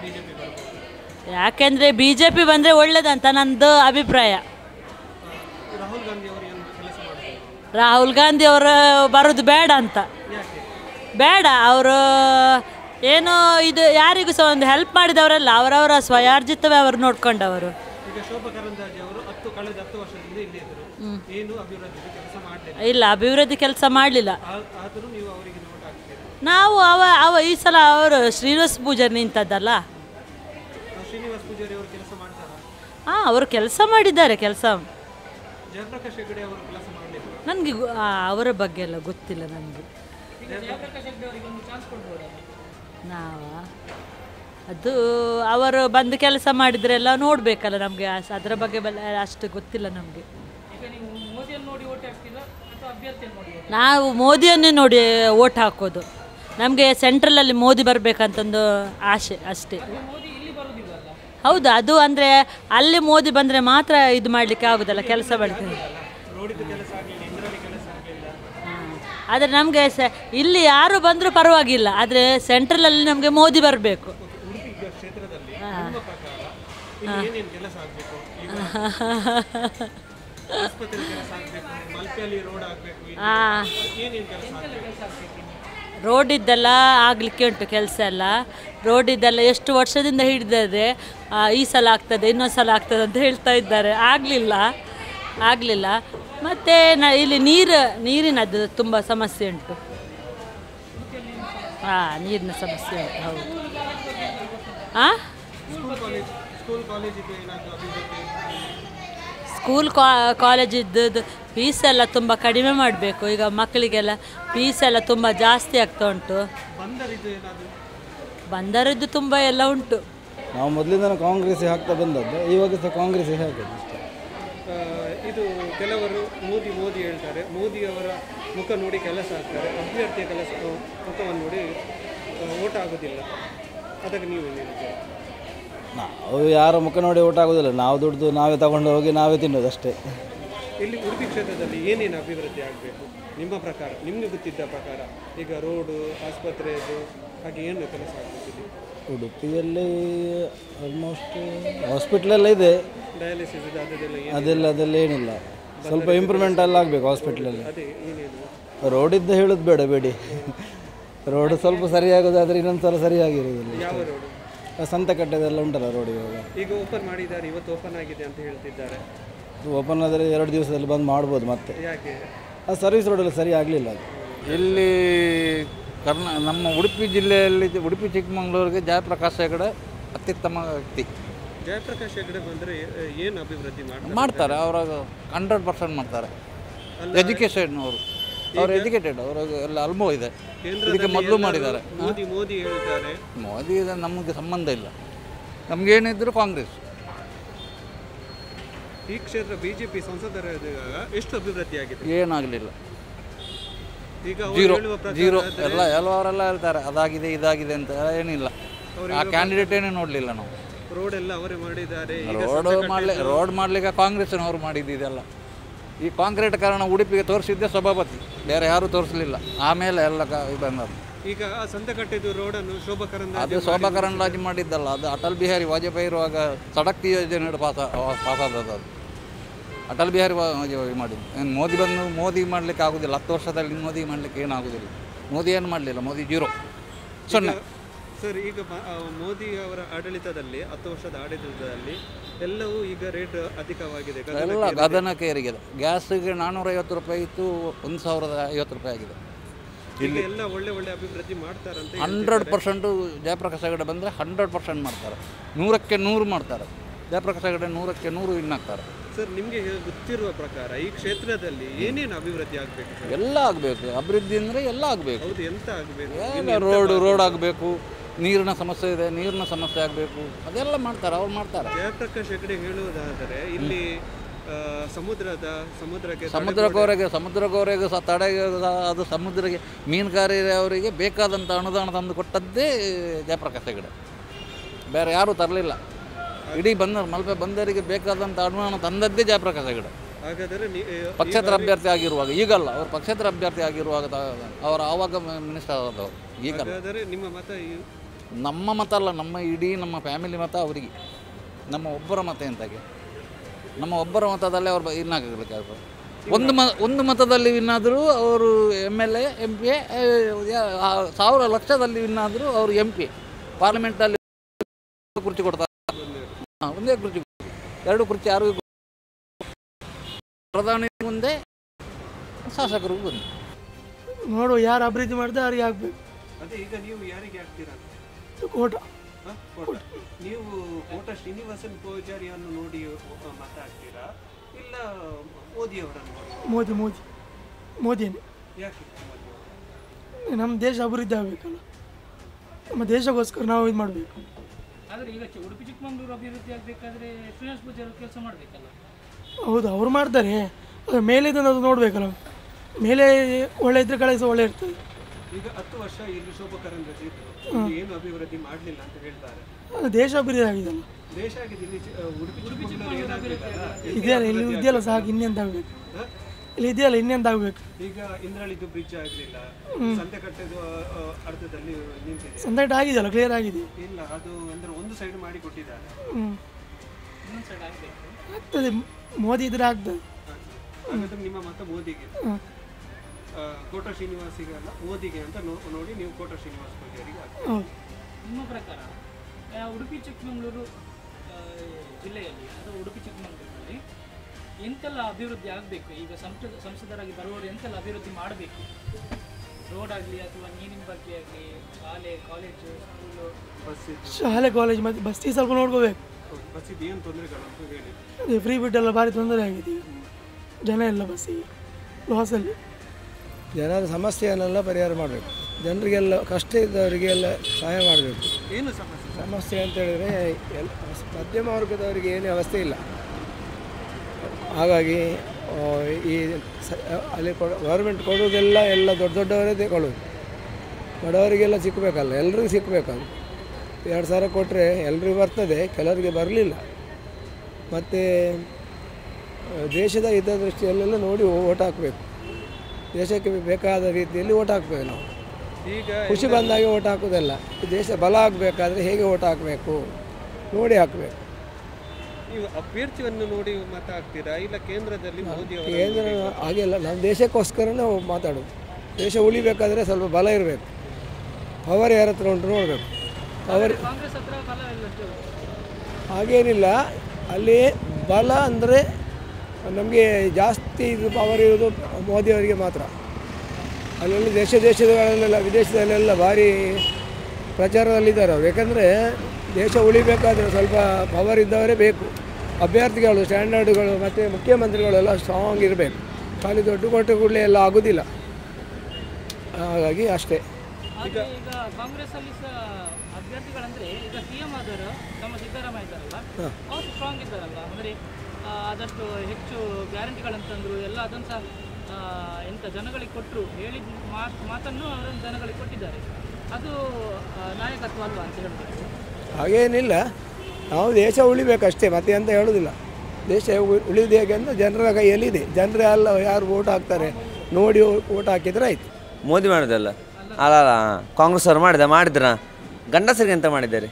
ಯಾಕೆಂದರೆ ಬಿ ಜೆ ಪಿ ಬಂದರೆ ಒಳ್ಳೇದಂತ ನಂದು ಅಭಿಪ್ರಾಯ ರಾಹುಲ್ ಗಾಂಧಿ ಅವರು ಏನು ಕೆಲಸ ಮಾಡ್ತಾರೆ ರಾಹುಲ್ ಗಾಂಧಿ ಅವರು ಬರೋದು ಬೇಡ ಅಂತ ಬೇಡ ಅವರು ಏನು ಇದು ಯಾರಿಗೂ ಸಹ ಒಂದು ಹೆಲ್ಪ್ ಮಾಡಿದವರಲ್ಲ ಅವರವರ ಸ್ವಯಾರ್ಜಿತವೇ ಅವರು ನೋಡ್ಕೊಂಡವರು ಈಗ ಶೋಭಾ ಕರಂದ್ಲಾಜೆ ಅವರು ಹತ್ತು ಕಳೆದ ಹತ್ತು ವರ್ಷದಿಂದ ಇಲ್ಲಿ ಇದ್ರು ಏನು ಅಭಿವೃದ್ಧಿ ಕೆಲಸ ಮಾಡಲಿಲ್ಲ ಇಲ್ಲ ಅಭಿವೃದ್ಧಿ ಕೆಲಸ ಮಾಡಲಿಲ್ಲ ಆದರೂ ನೀವು ಅವರಿಗೆ ನೋಟ್ ಹಾಕ್ತೀರಾ ನಾವು ಅವ ಅವ ಈ ಸಲ ಅವರು ಶ್ರೀನಿವಾಸ ಪೂಜಾರಿ ನಿಂತದ್ದಲ್ಲ ಶ್ರೀನಿವಾಸ್ ಪೂಜಾರಿ ಅವರು ಕೆಲಸ ಮಾಡ್ತಾರಾ ಹಾಂ ಅವರು ಕೆಲಸ ಮಾಡಿದ್ದಾರೆ ಕೆಲಸ ಜಯಪ್ರಕಾಶ್ ಹೆಗಡೆ ಅವರು ಕೆಲಸ ಮಾಡಲಿಲ್ಲ ನನಗೆ ಅವರ ಬಗ್ಗೆ ಎಲ್ಲ ಗೊತ್ತಿಲ್ಲ ನನಗೆ ಈಗ ಜಯಪ್ರಕಾಶ್ ಹೆಗ್ಡೆ ಅವರಿಗೆ ಒಂದು ಚಾನ್ಸ್ ಕೊಡ್ಬೋದಾ ನಾವ ಅದು ಅವರು ಬಂದು ಕೆಲಸ ಮಾಡಿದ್ರೆಲ್ಲ ನೋಡಬೇಕಲ್ಲ ನಮಗೆ ಅದರ ಬಗ್ಗೆ ಬಲ್ಲ ಅಷ್ಟು ಗೊತ್ತಿಲ್ಲ ನಮಗೆ ಈಗ ನೀವು ಮೋದಿಯನ್ನು ನೋಡಿ ಓಟ್ ಹಾಕ್ತೀರಾ ಅಥವಾ ಅಭ್ಯರ್ಥಿಯನ್ನು ನೋಡಿ vote ನಾವು ಮೋದಿಯನ್ನೇ ನೋಡಿ ಓಟ್ ಹಾಕೋದು ನಮಗೆ ಸೆಂಟ್ರಲಲ್ಲಿ ಮೋದಿ ಬರಬೇಕಂತಂದು ಆಸೆ ಅಷ್ಟೇ ಹಾಕ್ತೀರಾ? ಮೋದಿ ಇಲ್ಲಿ ಬರುವುದಿಲ್ಲಲ್ಲ ಹೌದು ಅದು ಅಂದರೆ ಅಲ್ಲಿ ಮೋದಿ ಬಂದರೆ ಮಾತ್ರ ಇದು ಮಾಡಲಿಕ್ಕೆ ಆಗೋದಲ್ಲ ಕೆಲಸ ಮಾಡಲಿಕ್ಕೆ ರೋಡಿದ್ದು ಕೆಲಸ ಆಗಲಿಲ್ಲ ಇಂದ್ರಲ್ಲಿ ಕೆಲಸ ಆಗಲಿಲ್ಲ ಆದರೆ ನಮಗೆ ಸ ಇಲ್ಲಿ ಯಾರು ಬಂದರೂ ಪರವಾಗಿಲ್ಲ ಆದರೆ ಸೆಂಟ್ರಲಲ್ಲಿ ನಮಗೆ ಮೋದಿ ಬರಬೇಕು ಉಡುಪಿ ಕ್ಷೇತ್ರದಲ್ಲಿ ನಿಮ್ಮ ಪ್ರಕಾರ ಇಲ್ಲಿ ಏನೇನು ಕೆಲಸ ಆಗಬೇಕು ಈಗ ಆಸ್ಪತ್ರೆ ಕೆಲಸ ಆಗಬೇಕು ಮಲ್ಪೆಯಲ್ಲಿ ರೋಡ್ ಆಗಬೇಕು ಏನೇನು ಕೆಲಸ ಆಗಬೇಕು ರೋಡ್ ಇದ್ದೆಲ್ಲ ಆಗಲಿಕ್ಕೆ ಉಂಟು ಕೆಲಸ ಎಲ್ಲ ರೋಡ್ ಇದ್ದೆಲ್ಲ ಎಷ್ಟು ವರ್ಷದಿಂದ ಹಿಡಿದಿದೆ ಈ ಸಲ ಆಗ್ತದೆ ಇನ್ನೊಂದು ಸಲ ಆಗ್ತದೆ ಅಂತ ಹೇಳ್ತಾ ಇದ್ದಾರೆ ಆಗಲಿಲ್ಲ ಆಗಲಿಲ್ಲ ಮತ್ತು ನ ಇಲ್ಲಿ ನೀರು ನೀರಿನದ್ದು ತುಂಬ ಸಮಸ್ಯೆ ಉಂಟು ಹಾಂ ನೀರಿನ ಸಮಸ್ಯೆ ಉಂಟು ಹೌದು ಹಾಂ ಸ್ಕೂಲ್ ಕಾಲೇಜ್ ಸ್ಕೂಲ್ ಕಾಲೇಜಿಗೆ ಏನಾದರೂ ಅಭಿವೃದ್ಧಿ ಸ್ಕೂಲ್ ಕಾ ಕಾಲೇಜಿದ್ದು ಫೀಸ್ ಎಲ್ಲ ತುಂಬ ಕಡಿಮೆ ಮಾಡಬೇಕು ಈಗ ಮಕ್ಕಳಿಗೆಲ್ಲ ಫೀಸ್ ಎಲ್ಲ ತುಂಬ ಜಾಸ್ತಿ ಆಗ್ತಾ ಉಂಟು ಬಂದರಿದ್ದು ಏನಾದರೂ ಬಂದರದ್ದು ತುಂಬ ಎಲ್ಲ ಉಂಟು ನಾವು ಮೊದಲಿಂದ ಕಾಂಗ್ರೆಸ್ ಹಾಕ್ತಾ ಬಂದದ್ದು ಇವಾಗ ಸಹ ಕಾಂಗ್ರೆಸ್ ಹಾಕೋದು ಅಷ್ಟೇ ಆ, ಇದು ಕೆಲವರು ಮೋದಿ ಮೋದಿ ಹೇಳ್ತಾರೆ ಮೋದಿ ಅವರ ಮುಖ ನೋಡಿ ಕೆಲಸ ಆಗ್ತಾರೆ ಅಭ್ಯರ್ಥಿಯ ಕೆಲಸ ಮುಖವನ್ನು ನೋಡಿ ಓಟ್ ಆಗೋದಿಲ್ಲ ಅದಕ್ಕೆ ನೀವು ಏನು ಹೇಳ್ತೀರಾ ನಾವು ಯಾರ ಮುಖ ನೋಡಿ ಓಟ್ ಆಗೋದಿಲ್ಲ ನಾವು ದುಡ್ದು ನಾವೇ ತಗೊಂಡು ಹೋಗಿ ನಾವೇ ತಿನ್ನೋದು ಅಷ್ಟೇ ಇಲ್ಲಿ ಉಡುಪಿ ಕ್ಷೇತ್ರದಲ್ಲಿ ಏನೇನು ಅಭಿವೃದ್ಧಿ ಆಗಬೇಕು ನಿಮ್ಮ ಪ್ರಕಾರ ನಿಮಗೆ ಗೊತ್ತಿದ್ದ ಪ್ರಕಾರ ಈಗ ರೋಡು ಆಸ್ಪತ್ರೆದು ಹಾಗೆ ಏನು ಕೆಲಸ ಆಗಬೇಕಿದೆ ಉಡುಪಿಯಲ್ಲಿ ಆಲ್ಮೋಸ್ಟ್ ಹಾಸ್ಪಿಟ್ಲೆಲ್ಲ ಇದೆ ಡಯಾಲಿಸಿಸ್ ಇದು ಅದೆಲ್ಲ ಏನು ಅದೆಲ್ಲ ಅದೆಲ್ಲ ಏನಿಲ್ಲ ಸ್ವಲ್ಪ ಇಂಪ್ರೂವ್ಮೆಂಟ್ ಎಲ್ಲ ಆಗಬೇಕು ಹಾಸ್ಪಿಟ್ಲಲ್ಲಿ ಅದೇ ಏನೇನು ರೋಡಿದ್ದು ಹೇಳೋದು ಬೇಡ ಬೇಡಿ ರೋಡ್ ಸ್ವಲ್ಪ ಸರಿಯಾಗೋದಾದ್ರೆ ಇನ್ನೊಂದು ಸಲ ಸರಿಯಾಗಿರೋದಿಲ್ಲ ಯಾವ ರೋಡು ಸಂತೆಕಟ್ಟೆದೆಲ್ಲ ಉಂಟಲ್ಲ ರೋಡ್ ಇವಾಗ ಈಗ ಓಪನ್ ಮಾಡಿದ್ದಾರೆ ಇವತ್ತು ಓಪನ್ ಆಗಿದೆ ಅಂತ ಹೇಳ್ತಿದ್ದಾರೆ ಓಪನ್ ಆದರೆ ಎರಡು ದಿವಸದಲ್ಲಿ ಬಂದ್ ಮಾಡ್ಬೋದು ಮತ್ತೆ ಯಾಕೆ ಆ ಸರ್ವಿಸ್ ರೋಡಲ್ಲಿ ಸರಿ ಆಗಲಿಲ್ಲ ಅದು ಇಲ್ಲಿ ಕರ್ನಾ ನಮ್ಮ ಉಡುಪಿ ಜಿಲ್ಲೆಯಲ್ಲಿ ಉಡುಪಿ ಚಿಕ್ಕಮಗಳೂರಿಗೆ ಜಯಪ್ರಕಾಶ್ ಹೆಗಡೆ ಅತ್ಯುತ್ತಮ ವ್ಯಕ್ತಿ ಜಯಪ್ರಕಾಶ್ ಹೆಗಡೆ ಬಂದರೆ ಏನು ಅಭಿವೃದ್ಧಿ ಮಾಡ್ತಾರೆ ಮಾಡ್ತಾರೆ ಅವರ ಹಂಡ್ರೆಡ್ ಪರ್ಸೆಂಟ್ ಮಾಡ್ತಾರೆ ಎಜುಕೇಷನ್ ಅವರು ಅವರು ಎಜುಕೇಟೆಡ್ ಅವರು ಎಲ್ಲ ಅನುಭವ ಇದೆ ಕೇಂದ್ರದಲ್ಲಿ ಇದಕ್ಕೆ ಮೊದಲು ಎಲ್ಲರೂ ಮಾಡಿದ್ದಾರೆ ಮೋದಿ ಮೋದಿ ಹೇಳ್ತಾರೆ ಮೋದಿ ಇದು ನಮಗೆ ಸಂಬಂಧ ಇಲ್ಲ ನಮಗೇನಿದ್ರು ಕಾಂಗ್ರೆಸ್ ಈ ಕ್ಷೇತ್ರ ಬಿಜೆಪಿ ಸಂಸದರಾದಾಗ ಎಷ್ಟು ಅಭಿವೃದ್ಧಿ ಆಗಿದೆ ಏನಾಗಲಿಲ್ಲ ಈಗ ಅವ್ರು ಜೀರೋ ಹೇಳುವ ಪ್ರಕಾರ ಜೀರೋ ಆದ್ರೆ ಎಲ್ಲ ಎಲ್ಲವರೆಲ್ಲ ಹೇಳ್ತಾರೆ ಅದಾಗಿದೆ ಇದಾಗಿದೆ ಅಂತ ಏನಿಲ್ಲ ಅವ್ರು ಆ ಹೇಳುವ ಕ್ಯಾಂಡಿಡೇಟೇನೇ ನೋಡಲಿಲ್ಲ ನಾವು ರೋಡ್ ಎಲ್ಲ ಅವರೇ ಮಾಡಿದ್ದಾರೆ ಈಗ ರೋಡ್ ಸಂತೆಕಟ್ಟೆದು- ಮಾಡಲಿ ರೋಡ್ ಮಾಡಲಿಕ್ಕೆ ಕಾಂಗ್ರೆಸ್ನವರು ಮಾಡಿದ್ದಿದೆಲ್ಲ ಈ ಕಾಂಕ್ರೀಟ್ ಕಾರಣ ಉಡುಪಿಗೆ ತೋರಿಸಿದ್ದೆ ಸಭಾಪತಿ ಬೇರೆ ಯಾರೂ ತೋರಿಸಲಿಲ್ಲ ಆಮೇಲೆ ಎಲ್ಲ ಕ ಇದು ಬಂದದ್ದು ಈಗ ಆ ಸಂತೆಕಟ್ಟೆದು ರೋಡನ್ನು ಶೋಭಾ ಕರಂದ್ಲಾಜೆ ಅದು ಶೋಭಾ ಕರಂದ್ಲಾಜೆ ಮಾಡಿದ್ದಲ್ಲ ಅದು ಅಟಲ್ ಬಿಹಾರಿ ವಾಜಪೇಯಿ ಇರುವಾಗ ಸಡಕ್ ಯೋಜನೆ ಪಾಸ ಪಾಸಾದದ್ದು ಅದು ಅಟಲ್ ಬಿಹಾರಿ ವಾ- ವಾಜಪೇಯಿ ಮಾಡಿದ್ದು ಏನು ಮೋದಿ ಬಂದು ಮೋದಿ ಮಾಡಲಿಕ್ಕೆ ಆಗೋದಿಲ್ಲ ಹತ್ತು ವರ್ಷದಲ್ಲಿ ಮೋದಿ ಮಾಡಲಿಕ್ಕೆ ಏನಾಗೋದಿಲ್ಲ ಮೋದಿ ಏನು ಮಾಡಲಿಲ್ಲ ಮೋದಿ ಜೀರೋ ಸೊನ್ನೆ ಸರ್ ಈಗ ಮ- ಆ, ಮೋದಿ ಅವರ ಆಡಳಿತದಲ್ಲಿ ಹತ್ತು ವರ್ಷದ ಆಡಳಿತದಲ್ಲಿ ಎಲ್ಲವೂ ಈಗ ರೇಟ್ ಅಧಿಕವಾಗಿದೆ ಎಲ್ಲ ಗಗನಕ್ಕೆ ಗಗನಕ್ಕೆ ಏರಿಗಿದೆ ಗ್ಯಾಸಿಗೆ ನಾನ್ನೂರೈವತ್ತು ರೂಪಾಯಿ ಇತ್ತು ಒಂದು ಸಾವಿರದ ಐವತ್ತು ರೂಪಾಯಿ ಆಗಿದೆ ಈಗ ಇಲ್ಲಿ ಎಲ್ಲ ಒಳ್ಳೆ ಒಳ್ಳೆ ಅಭಿವೃದ್ಧಿ ಮಾಡ್ತಾರಂತ ಹಂಡ್ರೆಡ್ ಹೇಳ್ತಿದ್ದಾರೆ. ಪರ್ಸೆಂಟು ಜಯಪ್ರಕಾಶ್ ಹೆಗಡೆ ಬಂದರೆ ಹಂಡ್ರೆಡ್ ಪರ್ಸೆಂಟ್ ಮಾಡ್ತಾರೆ ನೂರಕ್ಕೆ ನೂರು ಮಾಡ್ತಾರೆ ಜಯಪ್ರಕಾಶ್ ಹೆಗಡೆ ನೂರಕ್ಕೆ ನೂರು ವಿನ್ ಆಗ್ತಾರೆ ಸರ್ ನಿಮಗೆ ಗೊತ್ತಿರುವ ಪ್ರಕಾರ ಈ ಕ್ಷೇತ್ರದಲ್ಲಿ ಏನೇನು ಅಭಿವೃದ್ಧಿ ಆಗಬೇಕು ಸರ್ ಎಲ್ಲ ಆಗಬೇಕು ಅಭಿವೃದ್ಧಿ ಅಂದರೆ ಎಲ್ಲ ಆಗಬೇಕು ಹೌದು ಎಂತ ಆಗಬೇಕು ಎಲ್ಲ ರೋಡ್ ರೋಡ್ ಆಗಬೇಕು ನೀರಿನ ಸಮಸ್ಯೆ ಇದೆ ನೀರಿನ ಸಮಸ್ಯೆ ಆಗಬೇಕು ಅದೆಲ್ಲ ಮಾಡ್ತಾರೆ ಅವ್ರು ಮಾಡ್ತಾರೆ ಜಯಪ್ರಕಾಶ್ ಹೆಗಡೆ ಹೇಳುವುದಾದರೆ ಇಲ್ಲಿ ಆ, ಸಮುದ್ರದ ಸಮುದ್ರಕ್ಕೆ ಸಮುದ್ರಕೋರೆಗೆ ಸಮುದ್ರಕೋರೆಗೆ ಸಹ ತಡೆಗೆ ಸಹ ಅದು ಸಮುದ್ರಕ್ಕೆ ಮೀನುಗಾರರಿಗೆ ಬೇಕಾದಂಥ ಅನುದಾನ ತಂದು ಕೊಟ್ಟದ್ದೇ ಜಯಪ್ರಕಾಶ್ ಹೆಗಡೆ ಬೇರೆ ಯಾರೂ ತರಲಿಲ್ಲ ಇಡೀ ಬಂದ ಮಲ್ಪೆ ಬಂದರಿಗೆ ಬೇಕಾದಂಥ ಅನುದಾನ ತಂದದ್ದೇ ಜಯಪ್ರಕಾಶ್ ಹೆಗಡೆ ಹಾಗಾದರೆ ನೀ- ಈ ಪಕ್ಷೇತರ ಬಾರಿ- ಅಭ್ಯರ್ಥಿ ಆಗಿರುವಾಗ ಈಗಲ್ಲ ಅವರು ಪಕ್ಷೇತರ ಅಭ್ಯರ್ಥಿ ಆಗಿರುವಾಗ ತ- ಅವರು ಆವಾಗ ಮಿನಿಸ್ಟರ್ ಆದವರು ಈಗಲ್ಲ ಹಾಗಾದರೆ ನಿಮ್ಮ ಮತ ಈ- ನಮ್ಮ ಮತ ಅಲ್ಲ ನಮ್ಮ ಇಡೀ ನಮ್ಮ ಫ್ಯಾಮಿಲಿ ಮತ ಅವರಿಗೆ ನಮ್ಮ ಒಬ್ಬರ ಮತ ಎಂತಾಗೆ ನಮ್ಮ ಒಬ್ಬರ ಮತದಲ್ಲೇ ಅವ್ರು ವಿನ್ ಆಗಲಿಕ್ಕೆ ಆಗ್ಬೋದು. ಒಂದು ಮ ಒಂದು ಮತದಲ್ಲಿ ವಿನ್ ಆದರೂ ಅವರು M L A M P ಸಾವಿರ ಲಕ್ಷದಲ್ಲಿ ವಿನ್ ಆದರೂ ಅವರು ಎಂ ಪಿ ಪಾರ್ಲಿಮೆಂಟಲ್ಲಿ ಕುರ್ಚಿ ಕೊಡ್ತಾರೆ ಹಾಂ ಒಂದೇ ಕುರ್ಚಿ ಎರಡು ಕುರ್ಚಿ ಯಾರಿಗೂ ಕೊಡ್- ಪ್ರಧಾನಿ ಮುಂದೆ ಶಾಸಕರಿಗೂ ಬಂದು ನೋಡು ಯಾರು ಅಭಿವೃದ್ಧಿ ಮಾಡಿದ್ರೆ ಅವ್ರಿಗೆ ಆಗಬೇಕು ಅದೇ ಈಗ ನೀವು ಯಾರಿಗೆ ಹಾಕ್ತೀರಾ ಕೋಟ ಹ? ಕೋಟ. ನೀವು ಕೋಟ ಶ್ರೀನಿವಾಸನ್ ಪೂಜಾರಿಯನ್ನು ನೋಡಿ ಮತ ಹಾಕ್ತೀರಾ ಇಲ್ಲ ಮೋದಿ ಅವರನ್ನು ನೋಡಿ ಮೋದಿ ಮೋದಿ ಮೋದಿನೇ ಯಾಕೆ ಮೋದಿ ಅವರು? ನಮ್ಮ ದೇಶ ಅಭಿವೃದ್ಧಿ ಆಗಬೇಕಲ್ಲ ನಮ್ಮ ದೇಶಕ್ಕೋಸ್ಕರ ನಾವು ಇದು ಮಾಡಬೇಕು ಆದರೆ ಈಗ ಚಿ- ಉಡುಪಿ ಚಿಕ್ಕಮಗಳೂರು ಅಭಿವೃದ್ಧಿ ಆಗಬೇಕಾದ್ರೆ ಶ್ರೀನಿವಾಸ ಪೂಜಾರಿ ಕೆಲಸ ಮಾಡಬೇಕಲ್ಲ ಹೌದು ಅವ್ರು ಮಾಡ್ತಾರೆ ಅದು ಮೇಲೆ ಅದು ನೋಡಬೇಕಲ್ಲ ಮೇಲೆ ಒಳ್ಳೆ ಇದ್ರೆ ಕಡೆ ಸಹ ಒಳ್ಳೆ ಇರ್ತದೆ ಈಗ ಹತ್ತು ವರ್ಷ ಇಲ್ಲಿ ಶೋಭಾ ಕರಂದ್ಲಾಜೆ ಇದ್ರು ಹ್ಮ್. ಇಲ್ಲಿ ಏನು ಅಭಿವೃದ್ಧಿ ಮಾಡಲಿಲ್ಲ ಅಂತ ಹೇಳ್ತಾರೆ ಅದು ದೇಶ ಅಭಿವೃದ್ಧಿ ಆಗಿದಲ್ಲ ದೇಶ ಆಗಿದೆ ಇಲ್ಲಿ ಚಿ- ಉಡುಪಿ ಚಿಕ್ಕಮಗಳೂರು ಏನಾಗಲಿಲ್ಲ ಇದೆಯಲ್ಲ ಇಲ್ಲಿ ಇದೆಯಲ್ಲ ಸಾಕು ಇನ್ನೆಂತ ಆಗಬೇಕು ಇಲ್ಲಿ ಇದೆಯಲ್ಲ ಇನ್ನೆಂತ ಆಗಬೇಕು ಈಗ ಇಂದ್ರಳಿದು ಬ್ರಿಡ್ಜ್ ಆಗಲಿಲ್ಲ ಹ್ಮ್. ಸಂತೆಕಟ್ಟೆದು ಆ, ಆ, ಅರ್ಧದಲ್ಲಿ ನಿಂತಿದೆ ಸಂದಟ ಆಗಿದೆಯಲ್ಲ ಕ್ಲಿಯರ್ ಆಗಿದೆ ಇಲ್ಲ ಅದು ಅಂದ್ರೆ ಒಂದು ಸೈಡ್ ಮಾಡಿ ಕೊಟ್ಟಿದ್ದಾರೆ ಹ್ಞೂ ಇನ್ನೊಂದು ಸೈಡ್ ಆಗಬೇಕು ಆಗ್ತದೆ ಮೋದಿ ಇದ್ರೆ ಆಗ್ತದೆ ಹಾಗಾದ್ರೆ ನಿಮ್ಮ ಮತ ಮೋದಿಗೆ ಹ್ಮ್. ಆ, ಕೋಟ ಶ್ರೀನಿವಾಸಿಗೆ ಅಲ್ಲ ಮೋದಿಗೆ ಅಂತ ನೋ- ನೋಡಿ ನೀವು ಕೋಟ ಶ್ರೀನಿವಾಸ ಪೂಜಾರಿಗೆ ಹಾಕಿ ಹೌದು ನಿಮ್ಮ ಪ್ರಕಾರ ಆ, ಉಡುಪಿ ಚಿಕ್ಕಮಗಳೂರು ಆ, ಜಿಲ್ಲೆಯಲ್ಲಿ ಅಥವಾ ಉಡುಪಿ ಚಿಕ್ಕಮಗಳೂರಲ್ಲಿ ಎಂತೆಲ್ಲ ಅಭಿವೃದ್ಧಿ ಆಗಬೇಕು ಈಗ ಸಂಸದ ಸಂಸದರಾಗಿ ಬರುವವರು ಎಂತೆಲ್ಲ ಅಭಿವೃದ್ಧಿ ಮಾಡಬೇಕು ರೋಡ್ ಆಗಲಿ ಅಥವಾ ನೀರಿನ ಬಗ್ಗೆ ಆಗಲಿ ಶಾಲೆ ಕಾಲೇಜು ಸ್ಕೂಲು ಬಸ್ ಶಾಲೆ ಕಾಲೇಜ್ ಮತ್ತು ಬಸ್ತಿ ಸ್ವಲ್ಪ ನೋಡ್ಕೋಬೇಕು ಬಸ್ಸಿದ್ದು ಏನು ತೊಂದರೆಗಳು ಅಂತ ಹೇಳಿ ಅದೇ ಫ್ರೀ ಬಿಟ್ ಎಲ್ಲ ಭಾರಿ ತೊಂದರೆ ಆಗಿದೆ ಈಗ ಜನ ಎಲ್ಲ ಬಸ್ಸಿಗೆ ಲಾಸಲ್ಲಿ ಜನರ ಸಮಸ್ಯೆಯನ್ನೆಲ್ಲ ಪರಿಹಾರ ಮಾಡಬೇಕು ಜನರಿಗೆಲ್ಲ ಕಷ್ಟ ಇದ್ದವರಿಗೆಲ್ಲ ಸಹಾಯ ಮಾಡಬೇಕು ಏನು ಸಮಸ್ಯೆ ಸಮಸ್ಯೆ ಅಂತ ಹೇಳಿದರೆ ಎಲ್ ಮಧ್ಯಮ ವರ್ಗದವರಿಗೆ ಏನೇ ಅವಸ್ಥೆ ಇಲ್ಲ ಹಾಗಾಗಿ ಆ, ಈ ಸ- ಅಲ್ಲಿ ಕೊಡ ಗೌರ್ಮೆಂಟ್ ಕೊಡೋದೆಲ್ಲ ಎಲ್ಲ ದೊಡ್ಡ ದೊಡ್ಡವರೇ ತಗೊಳ್ಳೋದು ಬಡವರಿಗೆಲ್ಲ ಸಿಕ್ಕಬೇಕಲ್ಲ ಎಲ್ರಿಗೂ ಸಿಕ್ಕಬೇಕಲ್ಲ ಎರಡು ಸಾವಿರ ಕೊಟ್ಟರೆ ಎಲ್ರಿಗೂ ಬರ್ತದೆ ಕೆಲವರಿಗೆ ಬರಲಿಲ್ಲ ಮತ್ತು ದೇಶದ ಹಿತದೃಷ್ಟಿಯಲ್ಲೆಲ್ಲ ನೋಡಿ ಓಟ್ ಹಾಕಬೇಕು ದೇಶಕ್ಕೆ ಬೇಕಾದ ರೀತಿಯಲ್ಲಿ ಓಟ್ ಹಾಕ್ಬೇಕು ನಾವು ಈಗ ಖುಷಿ ಬಂದಾಗೆ ಓಟ್ ಹಾಕೋದಲ್ಲ ಈ ದೇಶ ಬಲ ಆಗಬೇಕಾದ್ರೆ ಹೇಗೆ ಓಟ್ ಹಾಕಬೇಕು ನೋಡಿ ಹಾಕಬೇಕು ನೀವು ಅಭ್ಯರ್ಥಿಯನ್ನು ನೋಡಿ ಮತ ಹಾಕ್ತೀರಾ ಇಲ್ಲ ಕೇಂದ್ರದಲ್ಲಿ ಮೋದಿ ಅವರ ಕೇಂದ್ರ ಹಾಗೆಲ್ಲ ನಾವು ದೇಶಕ್ಕೋಸ್ಕರ ನಾವು ಮಾತಾಡೋದು ದೇಶ ಉಳಿಬೇಕಾದ್ರೆ ಸ್ವಲ್ಪ ಬಲ ಇರಬೇಕು ಪವರ್ ಯಾರ ಹತ್ರ ಉಂಟು ನೋಡಬೇಕು ಪವರ್ ಕಾಂಗ್ರೆಸ್ ಹತ್ರ ಬಲ ಇಲ್ಲ ಹಾಗೇನಿಲ್ಲ ಅಲ್ಲಿ ಬಲ ಅಂದರೆ ನಮಗೆ ಜಾಸ್ತಿ ಇದು ಪವರ್ ಇರೋದು ಮೋದಿಯವರಿಗೆ ಮಾತ್ರ ಅಲ್ಲೆಲ್ಲ ದೇಶ ದೇಶದಲ್ಲೆಲ್ಲ ವಿದೇಶದಲ್ಲೆಲ್ಲ ಭಾರಿ ಪ್ರಚಾರದಲ್ಲಿದ್ದಾರೆ ಅವರು ಯಾಕಂದರೆ ದೇಶ ಉಳಿಬೇಕಾದ್ರೆ ಸ್ವಲ್ಪ ಪವರ್ ಇದ್ದವರೇ ಬೇಕು ಅಭ್ಯರ್ಥಿಗಳು ಸ್ಟ್ಯಾಂಡರ್ಡ್ಗಳು ಮತ್ತು ಮುಖ್ಯಮಂತ್ರಿಗಳೆಲ್ಲ ಸ್ಟ್ರಾಂಗ್ ಇರಬೇಕು ಖಾಲಿ ದುಡ್ಡು ಕೊಟ್ಟ ಕೂಡಲೇ ಎಲ್ಲ ಆಗೋದಿಲ್ಲ ಹಾಗಾಗಿ ಅಷ್ಟೇ ಆದ್ರೆ ಈಗ ಕಾಂಗ್ರೆಸ್ ಅಲ್ಲಿ ಸಹ ಅಭ್ಯರ್ಥಿಗಳಂದ್ರೆ ಈಗ ಸಿ ಎಂ ಆದರು ನಮ್ಮ ಸಿದ್ದರಾಮಯ್ಯ ಇದ್ದಾರಲ್ಲ ಹಾ. ಅವರು ಸ್ಟ್ರಾಂಗ್ ಇದ್ದಾರಲ್ಲ ಅಂದ್ರೆ ಆ, ಆದಷ್ಟು ಹೆಚ್ಚು ಗ್ಯಾರಂಟಿಗಳಂತಂದ್ರು ಎಲ್ಲ ಅದನ್ನು ಸಹ ಆ, ಎಂತ ಜನಗಳಿಗೆ ಕೊಟ್ಟರು ಹೇಳಿದ ಮಾತು ಮಾತನ್ನು ಅವರನ್ನು ಜನಗಳಿಗೆ ಕೊಟ್ಟಿದ್ದಾರೆ ಅದು ಆ, ನಾಯಕತ್ವ ಅಲ್ವಾ ಅಂತ ಹೇಳ್ಬೇಕು ಹಾಗೇನಿಲ್ಲ ನಾವು ದೇಶ ಉಳಿಬೇಕಷ್ಟೇ ಮತ್ತೆ ಅಂತ ಹೇಳೋದಿಲ್ಲ ದೇಶ ಉ- ಉಳಿದು ಹೇಗೆ ಅಂತ ಜನರ ಕೈಯಲ್ಲಿದೆ ಜನರೇ ಅಲ್ಲ ಯಾರು ಓಟ್ ಹಾಕ್ತಾರೆ ನೋಡಿ ಓಟ್ ಹಾಕಿದ್ರೆ ಆಯ್ತು ಮೋದಿ ಮಾಡಿದಲ್ಲ ಅಲ್ಲ ಅಲ್ಲ ಕಾಂಗ್ರೆಸ್ ಅವರು ಮಾಡಿದ ಮಾಡಿದ್ರ ಗಂಡಸರಿಗೆ ಎಂತ ಮಾಡಿದ್ದಾರೆ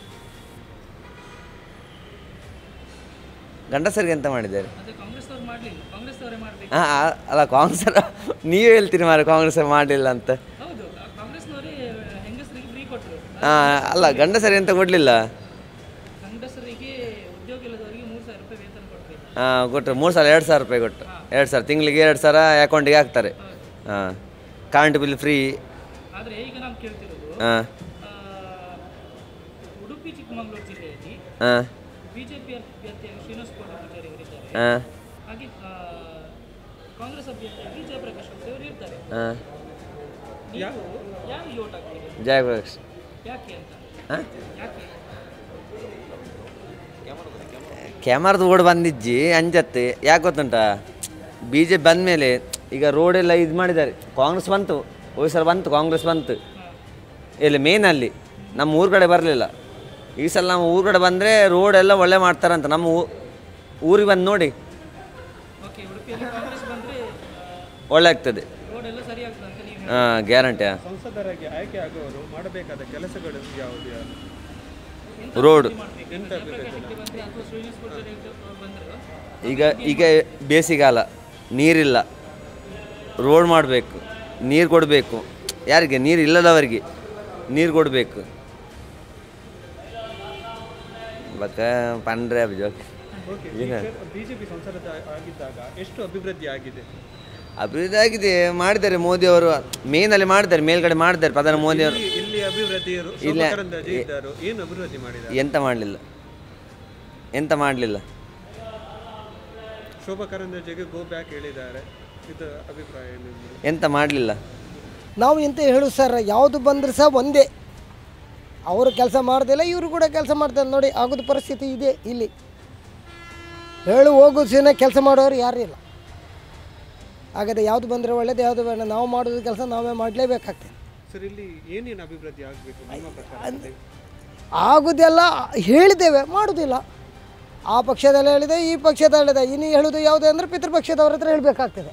ಗಂಡಸರಿಗೆ ಎಂತ ಮಾಡಿದ್ದಾರೆ ಅದೇ ಕಾಂಗ್ರೆಸ್ ಅವ್ರು ಮಾಡಲಿಲ್ಲ ಕಾಂಗ್ರೆಸ್ ಅವರೇ ಮಾಡಬೇಕು ಹಾಂ ಅಲ್ಲ ಕಾಂಗ್ರೆಸ್ ನೀವೇ ಹೇಳ್ತೀರಿ ಮಾರ ಕಾಂಗ್ರೆಸ್ ಅವ್ರು ಮಾಡಲಿಲ್ಲ ಅಂತ ಹೌದು ಕಾಂಗ್ರೆಸ್ನವರೇ ಹೆಂಗಸರಿಗೆ ಫ್ರೀ ಕೊಟ್ಟರು ಹಾಂ ಅಲ್ಲ ಗಂಡಸರಿಗೆ ಎಂತ ಕೊಡಲಿಲ್ಲ ಗಂಡಸರಿಗೆ ಉದ್ಯೋಗ ಇಲ್ಲದವರಿಗೆ ಮೂರು ಸಾವಿರ ರೂಪಾಯಿ ವೇತನ ಕೊಟ್ಟರು ಹಾಂ ಕೊಟ್ಟರು ಮೂರು ಸಾವಿರ ಎರಡು ಸಾವಿರ ರೂಪಾಯಿ ಕೊಟ್ಟು ಎರಡು ಸಾವಿರ ತಿಂಗಳಿಗೆ ಎರಡು ಸಾವಿರ ಅಕೌಂಟಿಗೆ ಹಾಕ್ತಾರೆ ಹಾಂ ಕರೆಂಟ್ ಬಿಲ್ ಫ್ರೀ ಆದರೆ ಈಗ ನಾವು ಕೇಳ್ತಿರೋದು ಹಾಂ ಆ, ಉಡುಪಿ ಚಿಕ್ಕಮಗಳೂರು ಜಿಲ್ಲೆಯಲ್ಲಿ ಹಾಂ ಬಿಜೆಪಿ ಅಭ್ಯರ್ಥಿಯಾಗಿ ಶ್ರೀನಿವಾಸ ಗೌಡ ಪೂಜಾರಿ ಅವರಿದ್ದಾರೆ ಹಾಂ ಹಾಗೆ ಆ, ಕಾಂಗ್ರೆಸ್ ಅಭ್ಯರ್ಥಿಯಾಗಿ ಜಯಪ್ರಕಾಶ್ ಅವರು ಇರ್ತಾರೆ ಹಾಂ ನೀವು ಯಾರಿಗೆ ಓಟ್ ಹಾಕ್ತೀರಿ ಜಯಪ್ರಕಾಶ್ ಯಾಕೆ ಅಂತ ಹಾಂ ಯಾಕೆ ಕ್ಯಾಮರದು ಓಡ್ ಬಂದಿಜ್ಜಿ ಅಂಜತ್ತೆ ಯಾಕೆ ಗೊತ್ತುಂಟಾ ಬಿ ಜೆ ಪಿ ಬಂದಮೇಲೆ ಈಗ ರೋಡೆಲ್ಲ ಇದು ಮಾಡಿದ್ದಾರೆ ಕಾಂಗ್ರೆಸ್ ಬಂತು ಹೋಗಿ ಸಲ ಬಂತು ಕಾಂಗ್ರೆಸ್ ಬಂತು ಇಲ್ಲಿ ಮೇನಲ್ಲಿ ನಮ್ಮ ಊರ ಕಡೆ ಬರಲಿಲ್ಲ ಈ ಸಲ ನಮ್ಮ ಊರ ಕಡೆ ಬಂದರೆ ರೋಡೆಲ್ಲ ಒಳ್ಳೆ ಮಾಡ್ತಾರಂತ ನಮ್ಮ ಊ ಊರಿಗೆ ಬಂದು ನೋಡಿ ಓಕೆ ಉಡುಪಿಯಲ್ಲಿ ಕಾಂಗ್ರೆಸ್ ಬಂದರೆ ಒಳ್ಳೆ ಆಗ್ತದೆ ರೋಡ್ ಎಲ್ಲ ಸರಿ ಆಗ್ತದೆ ಅಂತ ನೀವು ಹಾಂ ಗ್ಯಾರಂಟಿ ಸಂಸದರಾಗಿ ಆಯ್ಕೆ ಆಗುವವರು ಮಾಡಬೇಕಾದ ಕೆಲಸಗಳು ಯಾವುದು ಯಾರು ರೋಡ್ ಎಂತ ಅಭಿಪ್ರಾಯ ಬಂದರೆ ಅಥವಾ ಶ್ರೀನಿವಾಸ ಪೂಜಾರಿ ಅವರು ಬಂದರೆ ಈಗ ಈಗ ಬೇಸಿಗೆಗಾಲ ನೀರಿಲ್ಲ ರೋಡ್ ಮಾಡಬೇಕು ನೀರು ಕೊಡಬೇಕು ಯಾರಿಗೆ ನೀರು ಇಲ್ಲದವರಿಗೆ ನೀರು ಕೊಡಬೇಕು ಬಕ್ಕ ಪಂಡ್ರೆ ಅಭಿಜೋಗ್ ಓಕೆ ಏನ ಬಿಜೆಪಿ ಸಂಸದ ಆಗಿದ್ದಾಗ ಎಷ್ಟು ಅಭಿವೃದ್ಧಿ ಆಗಿದೆ ಅಭಿವೃದ್ಧಿ ಆಗಿದೆ ಮಾಡಿದ್ದಾರೆ ಮೋದಿ ಅವರು ಮೇನಲ್ಲಿ ಮಾಡಿದ್ದಾರೆ ಮೇಲ್ಗಡೆ ಮಾಡಿದ್ದಾರೆ ಪ್ರಧಾನಿ ಮೋದಿ ಅವರು ಇಲ್ಲಿ- ಇಲ್ಲಿ ಅಭಿವೃದ್ಧಿ ಇರು- ಇಲ್ಲ. ಶೋಭಾ ಕರಂದ್ಲಾಜೆ ಇದ್ದರು ಏನು ಅಭಿವೃದ್ಧಿ ಮಾಡಿದ್ದಾರೆ ಎಂತ ಮಾಡಲಿಲ್ಲ ಎಂತ ಮಾಡಲಿಲ್ಲ ಶೋಭಾ ಕರಂದ್ಲಾಜೆಗೆ ಗೋ ಬ್ಯಾಕ್ ಹೇಳಿದ್ದಾರೆ ಇದು ಅಭಿಪ್ರಾಯ ಏನು ನಿಮ್ದು? ಎಂತ ಮಾಡಲಿಲ್ಲ ನಾವು ಎಂತ ಹೇಳು ಸರ್ ಯಾವುದು ಬಂದರೂ ಸಹ ಒಂದೇ ಅವರು ಕೆಲಸ ಮಾಡ್ದಿಲ್ಲ ಇವರು ಕೂಡ ಕೆಲಸ ಮಾಡ್ತಾರೆ ನೋಡಿ ಆಗೋದು ಪರಿಸ್ಥಿತಿ ಇದೆ ಇಲ್ಲಿ ಹೇಳು ಹೋಗು ಸಿನ ಕೆಲಸ ಮಾಡೋರು ಯಾರೂ ಇಲ್ಲ ಹಾಗಾದ್ರೆ ಯಾವುದು ಬಂದರೆ ಒಳ್ಳೇದು ಯಾವುದು ಬೇಡ ನಾವು ಮಾಡೋದು ಕೆಲಸ ನಾವೇ ಮಾಡಲೇಬೇಕಾಗ್ತದೆ ಸರ್ ಇಲ್ಲಿ ಏನೇನು ಅಭಿವೃದ್ಧಿ ಆಗಬೇಕು ನಿಮ್ಮ ಪ್ರಕಾರ ಆಗುದೆಲ್ಲ ಹೇಳಿದ್ದೇವೆ ಮಾಡೋದಿಲ್ಲ ಆ ಪಕ್ಷದಲ್ಲಿ ಹೇಳಿದೆ ಈ ಪಕ್ಷದಲ್ಲಿ ಹೇಳಿದೆ ಇನ್ನು ಹೇಳೋದು ಯಾವುದು ಅಂದರೆ ಪಿತೃಪಕ್ಷದವ್ರ ಹತ್ರ ಹೇಳಬೇಕಾಗ್ತದೆ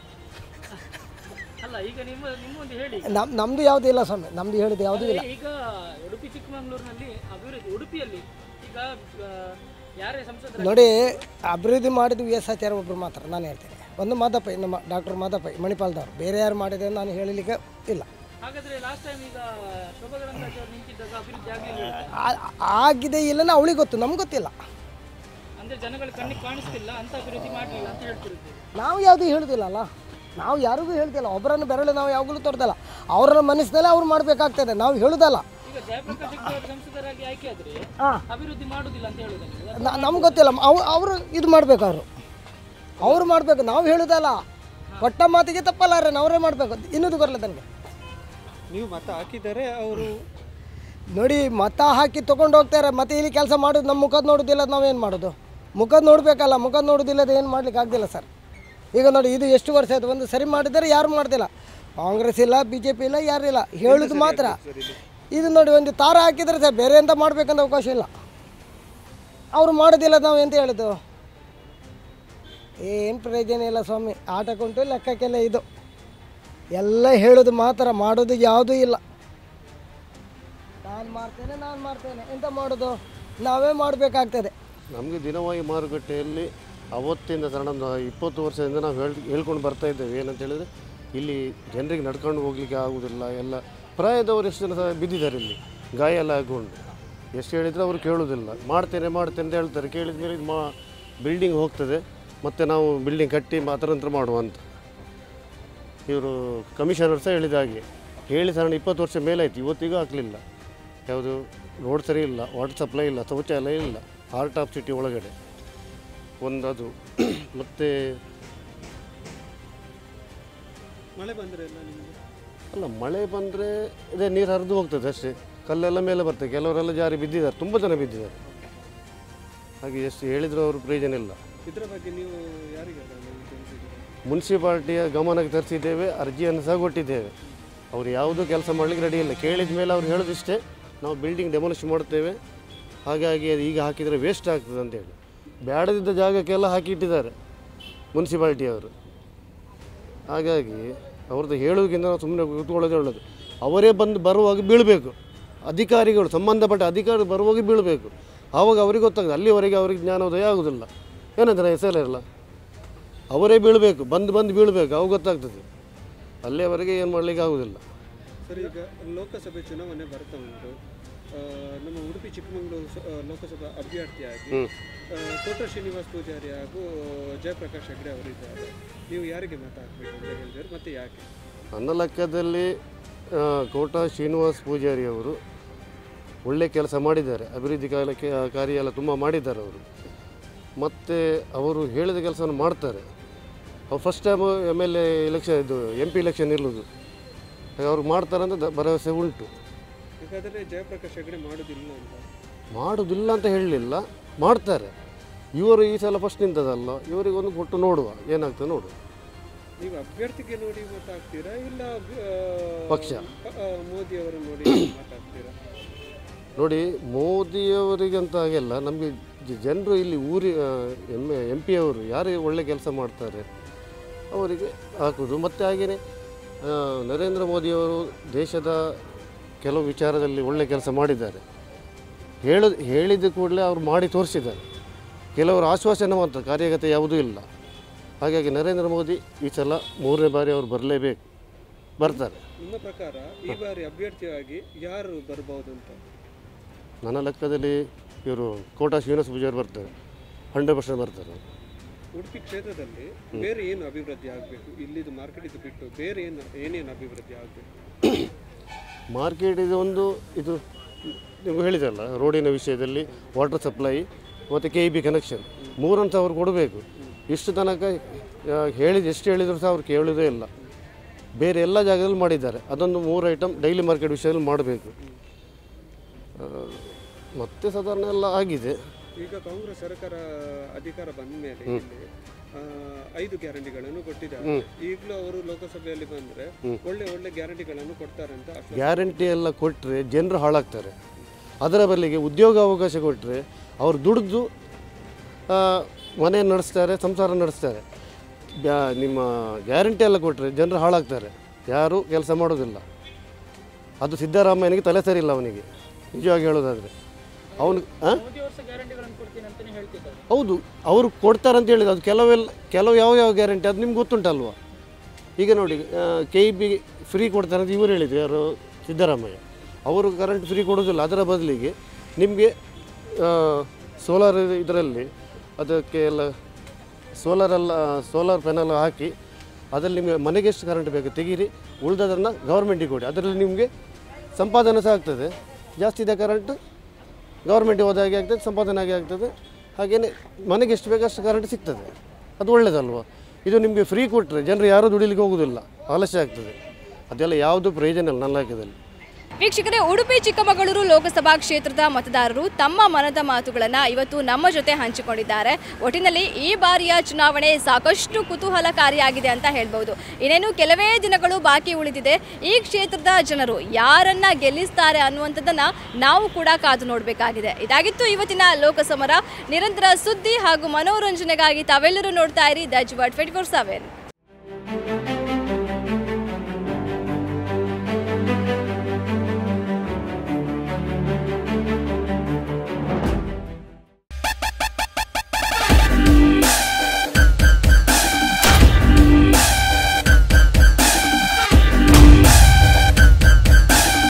ಅಲ್ಲ ಈಗ ನಿಮ್ಮ ನಿಮ್ಮೊಂದು ಹೇಳಿ ನಮ್ಮ ನಮ್ಮದು ಯಾವುದೂ ಇಲ್ಲ ಸ್ವಾಮಿ ನಮ್ಮದು ಹೇಳೋದು ಯಾವುದೂ ಇಲ್ಲ ಈಗ ಉಡುಪಿ ಚಿಕ್ಕಮಗಳೂರಿನಲ್ಲಿ ಅಭಿವೃದ್ಧಿ ಉಡುಪಿಯಲ್ಲಿ ಈಗ ಆ, ಯಾರೇ ಸಂಸದರ ನೋಡಿ ಅಭಿವೃದ್ಧಿ ಮಾಡಿದ್ದು ವಿ ಎಸ್ ಆಚಾರ್ಯ ಒಬ್ಬರು ಮಾತ್ರ ನಾನು ಹೇಳ್ತೇನೆ ಒಂದು ಮಾದಪ್ಪ ನಮ್ಮ ಡಾಕ್ಟರ್ ಮಾದಪ್ಪ ಮಣಿಪಾಲ್ದವ್ರು ಬೇರೆ ಯಾರು ಮಾಡಿದೆ ಅಂತ ನಾನು ಹೇಳಲಿಕ್ಕೆ ಇಲ್ಲ ಹಾಗಾದ್ರೆ ಲಾಸ್ಟ್ ಟೈಮ್ ಈಗ ಶೋಭಾ ಕರಂದ್ಲಾಜೆ ಅವರು ನಿಂತಿದ್ದಾಗ ಅಭಿವೃದ್ಧಿ ಆಗಲಿಲ್ಲ ಆ- ಆಗಿದೆ ಇಲ್ಲ ಅವಳಿಗೆ ಗೊತ್ತು ನಮ್ಗೆ ಗೊತ್ತಿಲ್ಲ ಅಂದ್ರೆ ಜನಗಳ ಕಣ್ಣಿಗೆ ಕಾಣಿಸ್ತಿಲ್ಲ ಅಂತ ಅಭಿವೃದ್ಧಿ ಮಾಡಲಿಲ್ಲ ಅಂತ ಹೇಳ್ತಿರುತ್ತೆ ನಾವು ಯಾವುದೂ ಹೇಳುದಿಲ್ಲ ಅಲ್ಲ ನಾವು ಯಾರಿಗೂ ಹೇಳ್ತಿಲ್ಲ ಒಬ್ಬರನ್ನು ಬೆರಳು ನಾವು ಯಾವಾಗಲೂ ತೋರ್ದಲ್ಲ ಅವರ ಮನಸ್ಸಿನಲ್ಲಿ ಅವ್ರು ಮಾಡಬೇಕಾಗ್ತದೆ ನಾವು ಹೇಳುದಲ್ಲ ಈಗ ಜಯಪ್ರಕಾಶ್ ಹೆಗ್ಡೆ ಅವರು ಸಂಸದರಾಗಿ ಆಯ್ಕೆ ಆದ್ರೆ ಅಭಿವೃದ್ಧಿ ಮಾಡುದಿಲ್ಲ ಅಂತ ಹೇಳುದಲ್ಲ ನಮ್ಗೆ ಗೊತ್ತಿಲ್ಲ ಅವ್ ಅವರು ಇದು ಮಾಡ್ಬೇಕು ಅವರು ಅವ್ರು ಮಾಡಬೇಕು ನಾವು ಹೇಳುದಲ್ಲ ಕೊಟ್ಟ ಮಾತಿಗೆ ತಪ್ಪಲ್ಲ ಅವರೇ ಮಾಡಬೇಕು ಇನ್ನೊಂದು ಬರಲ್ಲ ನನಗೆ ನೀವು ಮತ ಹಾಕಿದರೆ ಅವರು ನೋಡಿ ಮತ ಹಾಕಿ ತೊಗೊಂಡು ಹೋಗ್ತಾರೆ ಮತ್ತೆ ಇಲ್ಲಿ ಕೆಲಸ ಮಾಡೋದು ನಮ್ಮ ಮುಖದ ನೋಡೋದಿಲ್ಲ ನಾವೇನು ಮಾಡೋದು ಮುಖದ ನೋಡಬೇಕಲ್ಲ ಮುಖದ ನೋಡೋದಿಲ್ಲದ ಏನು ಮಾಡ್ಲಿಕ್ಕೆ ಆಗ್ದಿಲ್ಲ ಸರ್ ಈಗ ನೋಡಿ ಇದು ಎಷ್ಟು ವರ್ಷ ಆಯ್ತು ಒಂದು ಸರಿ ಮಾಡಿದರೆ ಯಾರು ಮಾಡ್ದಿಲ್ಲ ಕಾಂಗ್ರೆಸ್ ಇಲ್ಲ ಬಿ ಜೆ ಪಿ ಇಲ್ಲ ಯಾರು ಇಲ್ಲ ಹೇಳೋದು ಮಾತ್ರ ಇದು ನೋಡಿ ಒಂದು ತಾರ ಹಾಕಿದರೆ ಸರ್ ಬೇರೆ ಎಂತ ಮಾಡ್ಬೇಕಂತ ಅವಕಾಶ ಇಲ್ಲ ಅವರು ಮಾಡೋದಿಲ್ಲ ನಾವು ಎಂತ ಹೇಳೋದು ಏನು ಪ್ರಯೋಜನ ಇಲ್ಲ ಸ್ವಾಮಿ ಆಟಕ್ಕುಂಟು ಲೆಕ್ಕಕ್ಕೆಲ್ಲ ಇದು ಎಲ್ಲ ಹೇಳೋದು ಮಾತ್ರ ಮಾಡೋದು ಯಾವುದೂ ಇಲ್ಲ ನಾನು ಮಾಡ್ತೇನೆ ನಾನು ಮಾಡ್ತೇನೆ ಎಂತ ಮಾಡೋದು ನಾವೇ ಮಾಡಬೇಕಾಗ್ತದೆ ನಮಗೆ ದಿನವಾಗಿ ಮಾರುಕಟ್ಟೆಯಲ್ಲಿ ಅವತ್ತಿಂದ ಸಣ್ಣ ಒಂದು ಇಪ್ಪತ್ತು ವರ್ಷದಿಂದ ನಾವು ಹೇಳ್ ಹೇಳ್ಕೊಂಡು ಬರ್ತಾ ಇದ್ದೇವೆ ಏನಂತ ಹೇಳಿದರೆ ಇಲ್ಲಿ ಜನರಿಗೆ ನಡ್ಕೊಂಡು ಹೋಗಲಿಕ್ಕೆ ಆಗುವುದಿಲ್ಲ ಎಲ್ಲ ಪ್ರಾಯದವರು ಎಷ್ಟು ಜನ ಸಹ ಬಿದ್ದಿದ್ದಾರೆ ಇಲ್ಲಿ ಗಾಯ ಎಲ್ಲ ಆಗೊಂಡು ಎಷ್ಟು ಹೇಳಿದರೆ ಅವರು ಕೇಳೋದಿಲ್ಲ ಮಾಡ್ತೇನೆ ಮಾಡ್ತೇನೆ ಅಂತ ಹೇಳ್ತಾರೆ ಕೇಳಿದ ಮೇಲೆ ಇದು ಮಾ ಬಿಲ್ಡಿಂಗ್ ಹೋಗ್ತದೆ ಮತ್ತು ನಾವು ಬಿಲ್ಡಿಂಗ್ ಕಟ್ಟಿ ಮಾತ್ರ ನಂತರ ಮಾಡುವ ಅಂತ ಇವರು ಕಮಿಷನರ್ ಸಹ ಹೇಳಿದ ಹಾಗೆ ಹೇಳಿ ಸಣ್ಣ ಇಪ್ಪತ್ತು ವರ್ಷ ಮೇಲಾಯಿತು ಇವತ್ತಿಗೂ ಆಗಲಿಲ್ಲ ಯಾವುದು ರೋಡ್ ಸರಿ ಇಲ್ಲ ವಾಟರ್ ಸಪ್ಲೈ ಇಲ್ಲ ಶೌಚಾಲಯ ಇಲ್ಲ ಹಾರ್ಟ್ ಆಫ್ ಸಿಟಿ ಒಳಗಡೆ ಒಂದದು ಮತ್ತು ಮಳೆ ಬಂದರೆ ಎಲ್ಲ ನಿಮಗೆ ಅಲ್ಲ ಮಳೆ ಬಂದರೆ ಇದೇ ನೀರು ಹರಿದು ಹೋಗ್ತದೆ ಅಷ್ಟೇ ಕಲ್ಲೆಲ್ಲ ಮೇಲೆ ಬರ್ತದೆ ಕೆಲವರೆಲ್ಲ ಜಾರಿ ಬಿದ್ದಿದ್ದಾರೆ ತುಂಬ ಜನ ಬಿದ್ದಿದ್ದಾರೆ ಹಾಗೆ ಎಷ್ಟು ಹೇಳಿದರೂ ಅವರು ಪ್ರಯೋಜನ ಇಲ್ಲ ಇದರ ಬಗ್ಗೆ ನೀವು ಯಾರಿಗೆ ಅದನ್ನು ತಿಳಿಸಿದ್ದೀರಿ ಮುನ್ಸಿಪಾಲ್ಟಿಯ ಗಮನಕ್ಕೆ ತರಿಸಿದ್ದೇವೆ ಅರ್ಜಿಯನ್ನು ಸಹ ಕೊಟ್ಟಿದ್ದೇವೆ ಅವರು ಯಾವುದೂ ಕೆಲಸ ಮಾಡಲಿಕ್ಕೆ ರೆಡಿ ಇಲ್ಲ ಕೇಳಿದ ಮೇಲೆ ಅವ್ರು ಹೇಳೋದಿಷ್ಟೇ ನಾವು ಬಿಲ್ಡಿಂಗ್ ಡೆಮೊಲಿಷ್ ಮಾಡ್ತೇವೆ ಹಾಗಾಗಿ ಅದು ಈಗ ಹಾಕಿದರೆ ವೇಸ್ಟ್ ಆಗ್ತದೆ ಅಂತೇಳಿ ಬೇಡದಿದ್ದ ಜಾಗಕ್ಕೆಲ್ಲ ಹಾಕಿ ಇಟ್ಟಿದ್ದಾರೆ ಮುನ್ಸಿಪಾಲ್ಟಿಯವರು ಹಾಗಾಗಿ ಅವ್ರದ್ದು ಹೇಳೋದಕ್ಕಿಂತ ನಾವು ಸುಮ್ಮನೆ ಕೂತ್ಕೊಳ್ಳೋದೇ ಒಳ್ಳೆಯದು ಅವರೇ ಬಂದು ಬರುವಾಗ ಬೀಳಬೇಕು ಅಧಿಕಾರಿಗಳು ಸಂಬಂಧಪಟ್ಟ ಅಧಿಕಾರಿ ಬರುವಾಗ ಬೀಳಬೇಕು ಆವಾಗ ಅವ್ರಿಗೆ ಗೊತ್ತಾಗ್ತದೆ ಅಲ್ಲಿವರೆಗೆ ಅವ್ರಿಗೆ ಜ್ಞಾನೋದಯ ಆಗೋದಿಲ್ಲ ಏನಂತಾರೆ ಹೆಸರೇ ಇಲ್ಲ ಅವರೇ ಬೀಳಬೇಕು ಬಂದು ಬಂದು ಬೀಳಬೇಕು ಅವಾಗ ಗೊತ್ತಾಗ್ತದೆ ಅಲ್ಲಿಯವರೆಗೆ ಏನು ಮಾಡಲಿಕ್ಕೆ ಆಗೋದಿಲ್ಲ ಸರ್ ಈಗ ಲೋಕಸಭೆ ಚುನಾವಣೆ ಬರ್ತಾ ಉಂಟು ಆ, ನಮ್ಮ ಉಡುಪಿ ಚಿಕ್ಕಮಗಳೂರು ಸ- ಆ, ಲೋಕಸಭಾ ಅಭ್ಯರ್ಥಿಯಾಗಿ ಹ್ಮ್. ಆ, ಕೋಟ ಶ್ರೀನಿವಾಸ್ ಪೂಜಾರಿ ಹಾಗೂ ಜಯಪ್ರಕಾಶ್ ಹೆಗ್ಡೆ ಅವರಿದ್ದಾರೆ ನೀವು ಯಾರಿಗೆ ಮತ ಹಾಕಬೇಕು ಅಂತ ಹೇಳಿದ್ರು ಮತ್ತೆ ಯಾಕೆ ನನ್ನ ಲೆಕ್ಕದಲ್ಲಿ ಆ, ಕೋಟ ಶ್ರೀನಿವಾಸ್ ಪೂಜಾರಿ ಅವರು ಒಳ್ಳೆ ಕೆಲಸ ಮಾಡಿದ್ದಾರೆ ಅಭಿವೃದ್ಧಿ ಕಾಲಕ್ಕೆ ಆ ಕಾರ್ಯ ಎಲ್ಲ ತುಂಬ ಮಾಡಿದ್ದಾರೆ ಅವರು ಮತ್ತು ಅವರು ಹೇಳಿದ ಕೆಲಸವನ್ನು ಮಾಡ್ತಾರೆ ಅವ್ರು first time M L A election ಇದು ಎಂ ಪಿ ಎಲೆಕ್ಷನ್ ನಿಲ್ಲೋದು ಹಾಗೆ ಅವ್ರು ಮಾಡ್ತಾರೆ ಅಂತ ದ- ಭರವಸೆ ಉಂಟು ಹಾಗಾದರೆ ಜಯಪ್ರಕಾಶ್ ಹೆಗ್ಡೆ ಮಾಡೋದಿಲ್ಲ ಅಂತ ಮಾಡೋದಿಲ್ಲ ಅಂತ ಹೇಳಲಿಲ್ಲ ಮಾಡ್ತಾರೆ ಇವರು ಈ ಸಲ ಫಸ್ಟ್ ನಿಂತದಲ್ಲ ಇವರಿಗೊಂದು ಕೊಟ್ಟು ನೋಡುವ ಏನಾಗ್ತದೆ ನೋಡುವ ನೀವು ಅಭ್ಯರ್ಥಿಗೆ ನೋಡಿ ಮತ ಹಾಕ್ತೀರಾ ಇಲ್ಲ ಆ, ಪಕ್ಷ. ಆ, ಮೋದಿ ಅವರು ನೋಡಿ ಮತ ಹಾಕ್ತೀರಾ ನೋಡಿ ಮೋದಿಯವರಿಗಂತ ಹಾಗೆಲ್ಲ ನಮಗೆ ಜನರು ಇಲ್ಲಿ ಊರಿ ಎಮ್ ಎಂ ಪಿ ಅವರು ಯಾರು ಒಳ್ಳೆ ಕೆಲಸ ಮಾಡ್ತಾರೆ ಅವರಿಗೆ ಹಾಕೋದು ಮತ್ತು ಹಾಗೆಯೇ ಆ, ನರೇಂದ್ರ ಮೋದಿಯವರು ದೇಶದ ಕೆಲವು ವಿಚಾರದಲ್ಲಿ ಒಳ್ಳೆ ಕೆಲಸ ಮಾಡಿದ್ದಾರೆ ಹೇಳ ಹೇಳಿದ ಕೂಡಲೇ ಅವರು ಮಾಡಿ ತೋರಿಸಿದ್ದಾರೆ ಕೆಲವರು ಆಶ್ವಾಸನೆ ಮಾತ್ರ ಕಾರ್ಯಗತ ಯಾವುದೂ ಇಲ್ಲ ಹಾಗಾಗಿ ನರೇಂದ್ರ ಮೋದಿ ಈ ಸಲ ಮೂರನೇ ಬಾರಿ ಅವರು ಬರಲೇಬೇಕು ಬರ್ತಾರೆ ನಿಮ್ಮ ಪ್ರಕಾರ ಈ ಬಾರಿ ಅಭ್ಯರ್ಥಿಯಾಗಿ ಯಾರು ಬರ್ಬೋದು ಅಂತ ನನ್ನ ಲೆಕ್ಕದಲ್ಲಿ ಇವರು ಕೋಟಾ ಶ್ರೀನಿವಾಸ ಪೂಜಾರಿ ಬರ್ತಾರೆ ಹಂಡ್ರೆಡ್ ಪರ್ಸೆಂಟ್ ಬರ್ತಾರೆ ಉಡುಪಿ ಕ್ಷೇತ್ರದಲ್ಲಿ ಬೇರೆ ಏನು ಅಭಿವೃದ್ಧಿ ಆಗಬೇಕು ಇಲ್ಲಿದು ಮಾರ್ಕೆಟ್ ಇದು ಬಿಟ್ಟು ಬೇರೆ ಏನು ಏನೇನು ಅಭಿವೃದ್ಧಿ ಆಗಬೇಕು ಮಾರ್ಕೆಟ್ ಇದು ಒಂದು ಇದು ನೀವು ಹೇಳಿದ್ರಲ್ಲ ರೋಡಿನ ವಿಷಯದಲ್ಲಿ ವಾಟರ್ ಸಪ್ಲೈ ಮತ್ತು ಕೆ ಇ ಬಿ ಕನೆಕ್ಷನ್ ಮೂರಂತ ಅವ್ರು ಕೊಡಬೇಕು ಇಷ್ಟು ತನಕ ಆ, ಹೇಳಿದ ಎಷ್ಟು ಹೇಳಿದ್ರು ಸಹ ಅವ್ರು ಕೇಳೋದೇ ಇಲ್ಲ ಬೇರೆ ಎಲ್ಲ ಜಾಗದಲ್ಲಿ ಮಾಡಿದ್ದಾರೆ ಅದೊಂದು ಮೂರು ಐಟಮ್ ಡೈಲಿ ಮಾರ್ಕೆಟ್ ವಿಷಯದಲ್ಲಿ ಮಾಡಬೇಕು ಮತ್ತೆ ಸಾಧಾರಣ ಎಲ್ಲ ಆಗಿದೆ ಈಗ ಕಾಂಗ್ರೆಸ್ ಸರ್ಕಾರ ಅಧಿಕಾರ ಬಂದ ಮೇಲೆ ಹ್ಮ್. ಇಲ್ಲಿ ಆ, ಐದು ಗ್ಯಾರಂಟಿಗಳನ್ನು ಕೊಟ್ಟಿದ್ದಾರೆ ಹ್ಮ್. ಈಗಲೂ ಅವರು ಲೋಕಸಭೆಯಲ್ಲಿ ಬಂದ್ರೆ ಹ್ಮ್. ಒಳ್ಳೆ ಒಳ್ಳೆ ಗ್ಯಾರಂಟಿಗಳನ್ನು ಕೊಡ್ತಾರೆ ಅಂತ ಆಶ್ವಾಸನೆ ಗ್ಯಾರಂಟಿ ಎಲ್ಲ ಕೊಟ್ಟರೆ ಜನರು ಹಾಳಾಗ್ತಾರೆ ಅದರ ಬದಲಿಗೆ ಉದ್ಯೋಗ ಅವಕಾಶ ಕೊಟ್ಟರೆ ಅವ್ರು ದುಡಿದು ಆ, ಮನೆ ನಡೆಸ್ತಾರೆ ಸಂಸಾರ ನಡೆಸ್ತಾರೆ ಬ್ಯಾ- ನಿಮ್ಮ ಗ್ಯಾರಂಟಿ ಎಲ್ಲ ಕೊಟ್ಟರೆ ಜನರು ಹಾಳಾಗ್ತಾರೆ ಯಾರೂ ಕೆಲಸ ಮಾಡೋದಿಲ್ಲ ಅದು ಸಿದ್ದರಾಮಯ್ಯನಿಗೆ ತಲೆ ಸರಿ ಇಲ್ಲ ಅವನಿಗೆ ನಿಜವಾಗಿ ಹೇಳೋದಾದರೆ ಅವನು ಹಾಂ ಮೋದಿ ವರ್ಷ ಗ್ಯಾರಂಟಿಗಳನ್ನು ಕೊಡ್ತೀನಿ ಅಂತಾನೆ ಹೇಳ್ತಿದ್ದಾರೆ ಹೌದು ಅವರು ಕೊಡ್ತಾರೆ ಅಂತ ಹೇಳಿದ್ರು ಅದು ಕೆಲವೆಲ್ಲ ಕೆಲವು ಯಾವ ಯಾವ ಗ್ಯಾರಂಟಿ ಅದು ನಿಮ್ಗೆ ಗೊತ್ತುಂಟಲ್ವಾ ಈಗ ನೋಡಿ ಕೆ ಇ ಬಿ ಫ್ರೀ ಕೊಡ್ತಾರೆ ಅಂತ ಇವರು ಹೇಳಿದ್ರು ಯಾರು ಸಿದ್ದರಾಮಯ್ಯ ಅವರು ಕರೆಂಟ್ ಫ್ರೀ ಕೊಡೋದಿಲ್ಲ ಅದರ ಬದಲಿಗೆ ನಿಮಗೆ ಸೋಲಾರ್ ಇದರಲ್ಲಿ ಅದಕ್ಕೆ ಎಲ್ಲ ಸೋಲಾರೆಲ್ಲ ಸೋಲಾರ್ ಪ್ಯಾನಲ್ ಹಾಕಿ ಅದರಲ್ಲಿ ನಿಮಗೆ ಮನೆಗೆ ಎಷ್ಟು ಕರೆಂಟ್ ಬೇಕು ತೆಗೀರಿ ಉಳಿದದನ್ನು ಗೌರ್ಮೆಂಟಿಗೆ ಕೊಡಿ ಅದರಲ್ಲಿ ನಿಮಗೆ ಸಂಪಾದನೆ ಸಹ ಆಗ್ತದೆ ಜಾಸ್ತಿ ಇದೆ ಕರೆಂಟ್ ಗೌರ್ಮೆಂಟಿಗೆ ಹೋದ ಹಾಗೆ ಆಗ್ತದೆ ಸಂಪಾದನೆ ಹಾಗೆ ಆಗ್ತದೆ ಹಾಗೆಯೇ ಮನೆಗೆ ಎಷ್ಟು ಬೇಕು ಅಷ್ಟು ಕರೆಂಟ್ ಸಿಗ್ತದೆ ಅದು ಒಳ್ಳೆಯದಲ್ವ ಇದು ನಿಮಗೆ ಫ್ರೀ ಕೊಟ್ಟರೆ ಜನರು ಯಾರೂ ದುಡಿಲಿಕ್ಕೆ ಹೋಗೋದಿಲ್ಲ ಆಲಸ್ಯ ಆಗ್ತದೆ ಅದೆಲ್ಲ ಯಾವುದು ಪ್ರಯೋಜನ ಇಲ್ಲ ನನ್ನ ಲೆಕ್ಕದಲ್ಲಿ ವೀಕ್ಷಕರೇ ಉಡುಪಿ ಚಿಕ್ಕಮಗಳೂರು ಲೋಕಸಭಾ ಕ್ಷೇತ್ರದ ಮತದಾರರು ತಮ್ಮ ಮನದ ಮಾತುಗಳನ್ನು ಇವತ್ತು ನಮ್ಮ ಜೊತೆ ಹಂಚಿಕೊಂಡಿದ್ದಾರೆ ಒಟ್ಟಿನಲ್ಲಿ ಈ ಬಾರಿಯ ಚುನಾವಣೆ ಸಾಕಷ್ಟು ಕುತೂಹಲಕಾರಿಯಾಗಿದೆ ಅಂತ ಹೇಳ್ಬೋದು ಇನ್ನೇನು ಕೆಲವೇ ದಿನಗಳು ಬಾಕಿ ಉಳಿದಿದೆ ಈ ಕ್ಷೇತ್ರದ ಜನರು ಯಾರನ್ನ ಗೆಲ್ಲಿಸ್ತಾರೆ ಅನ್ನುವಂಥದ್ದನ್ನ ನಾವು ಕೂಡ ಕಾದು ನೋಡಬೇಕಾಗಿದೆ ಇದಾಗಿತ್ತು ಇವತ್ತಿನ ಲೋಕಸಮರ ನಿರಂತರ ಸುದ್ದಿ ಹಾಗೂ ಮನೋರಂಜನೆಗಾಗಿ ತಾವೆಲ್ಲರೂ ನೋಡ್ತಾ ಇರಿ Daijiworld twenty four seven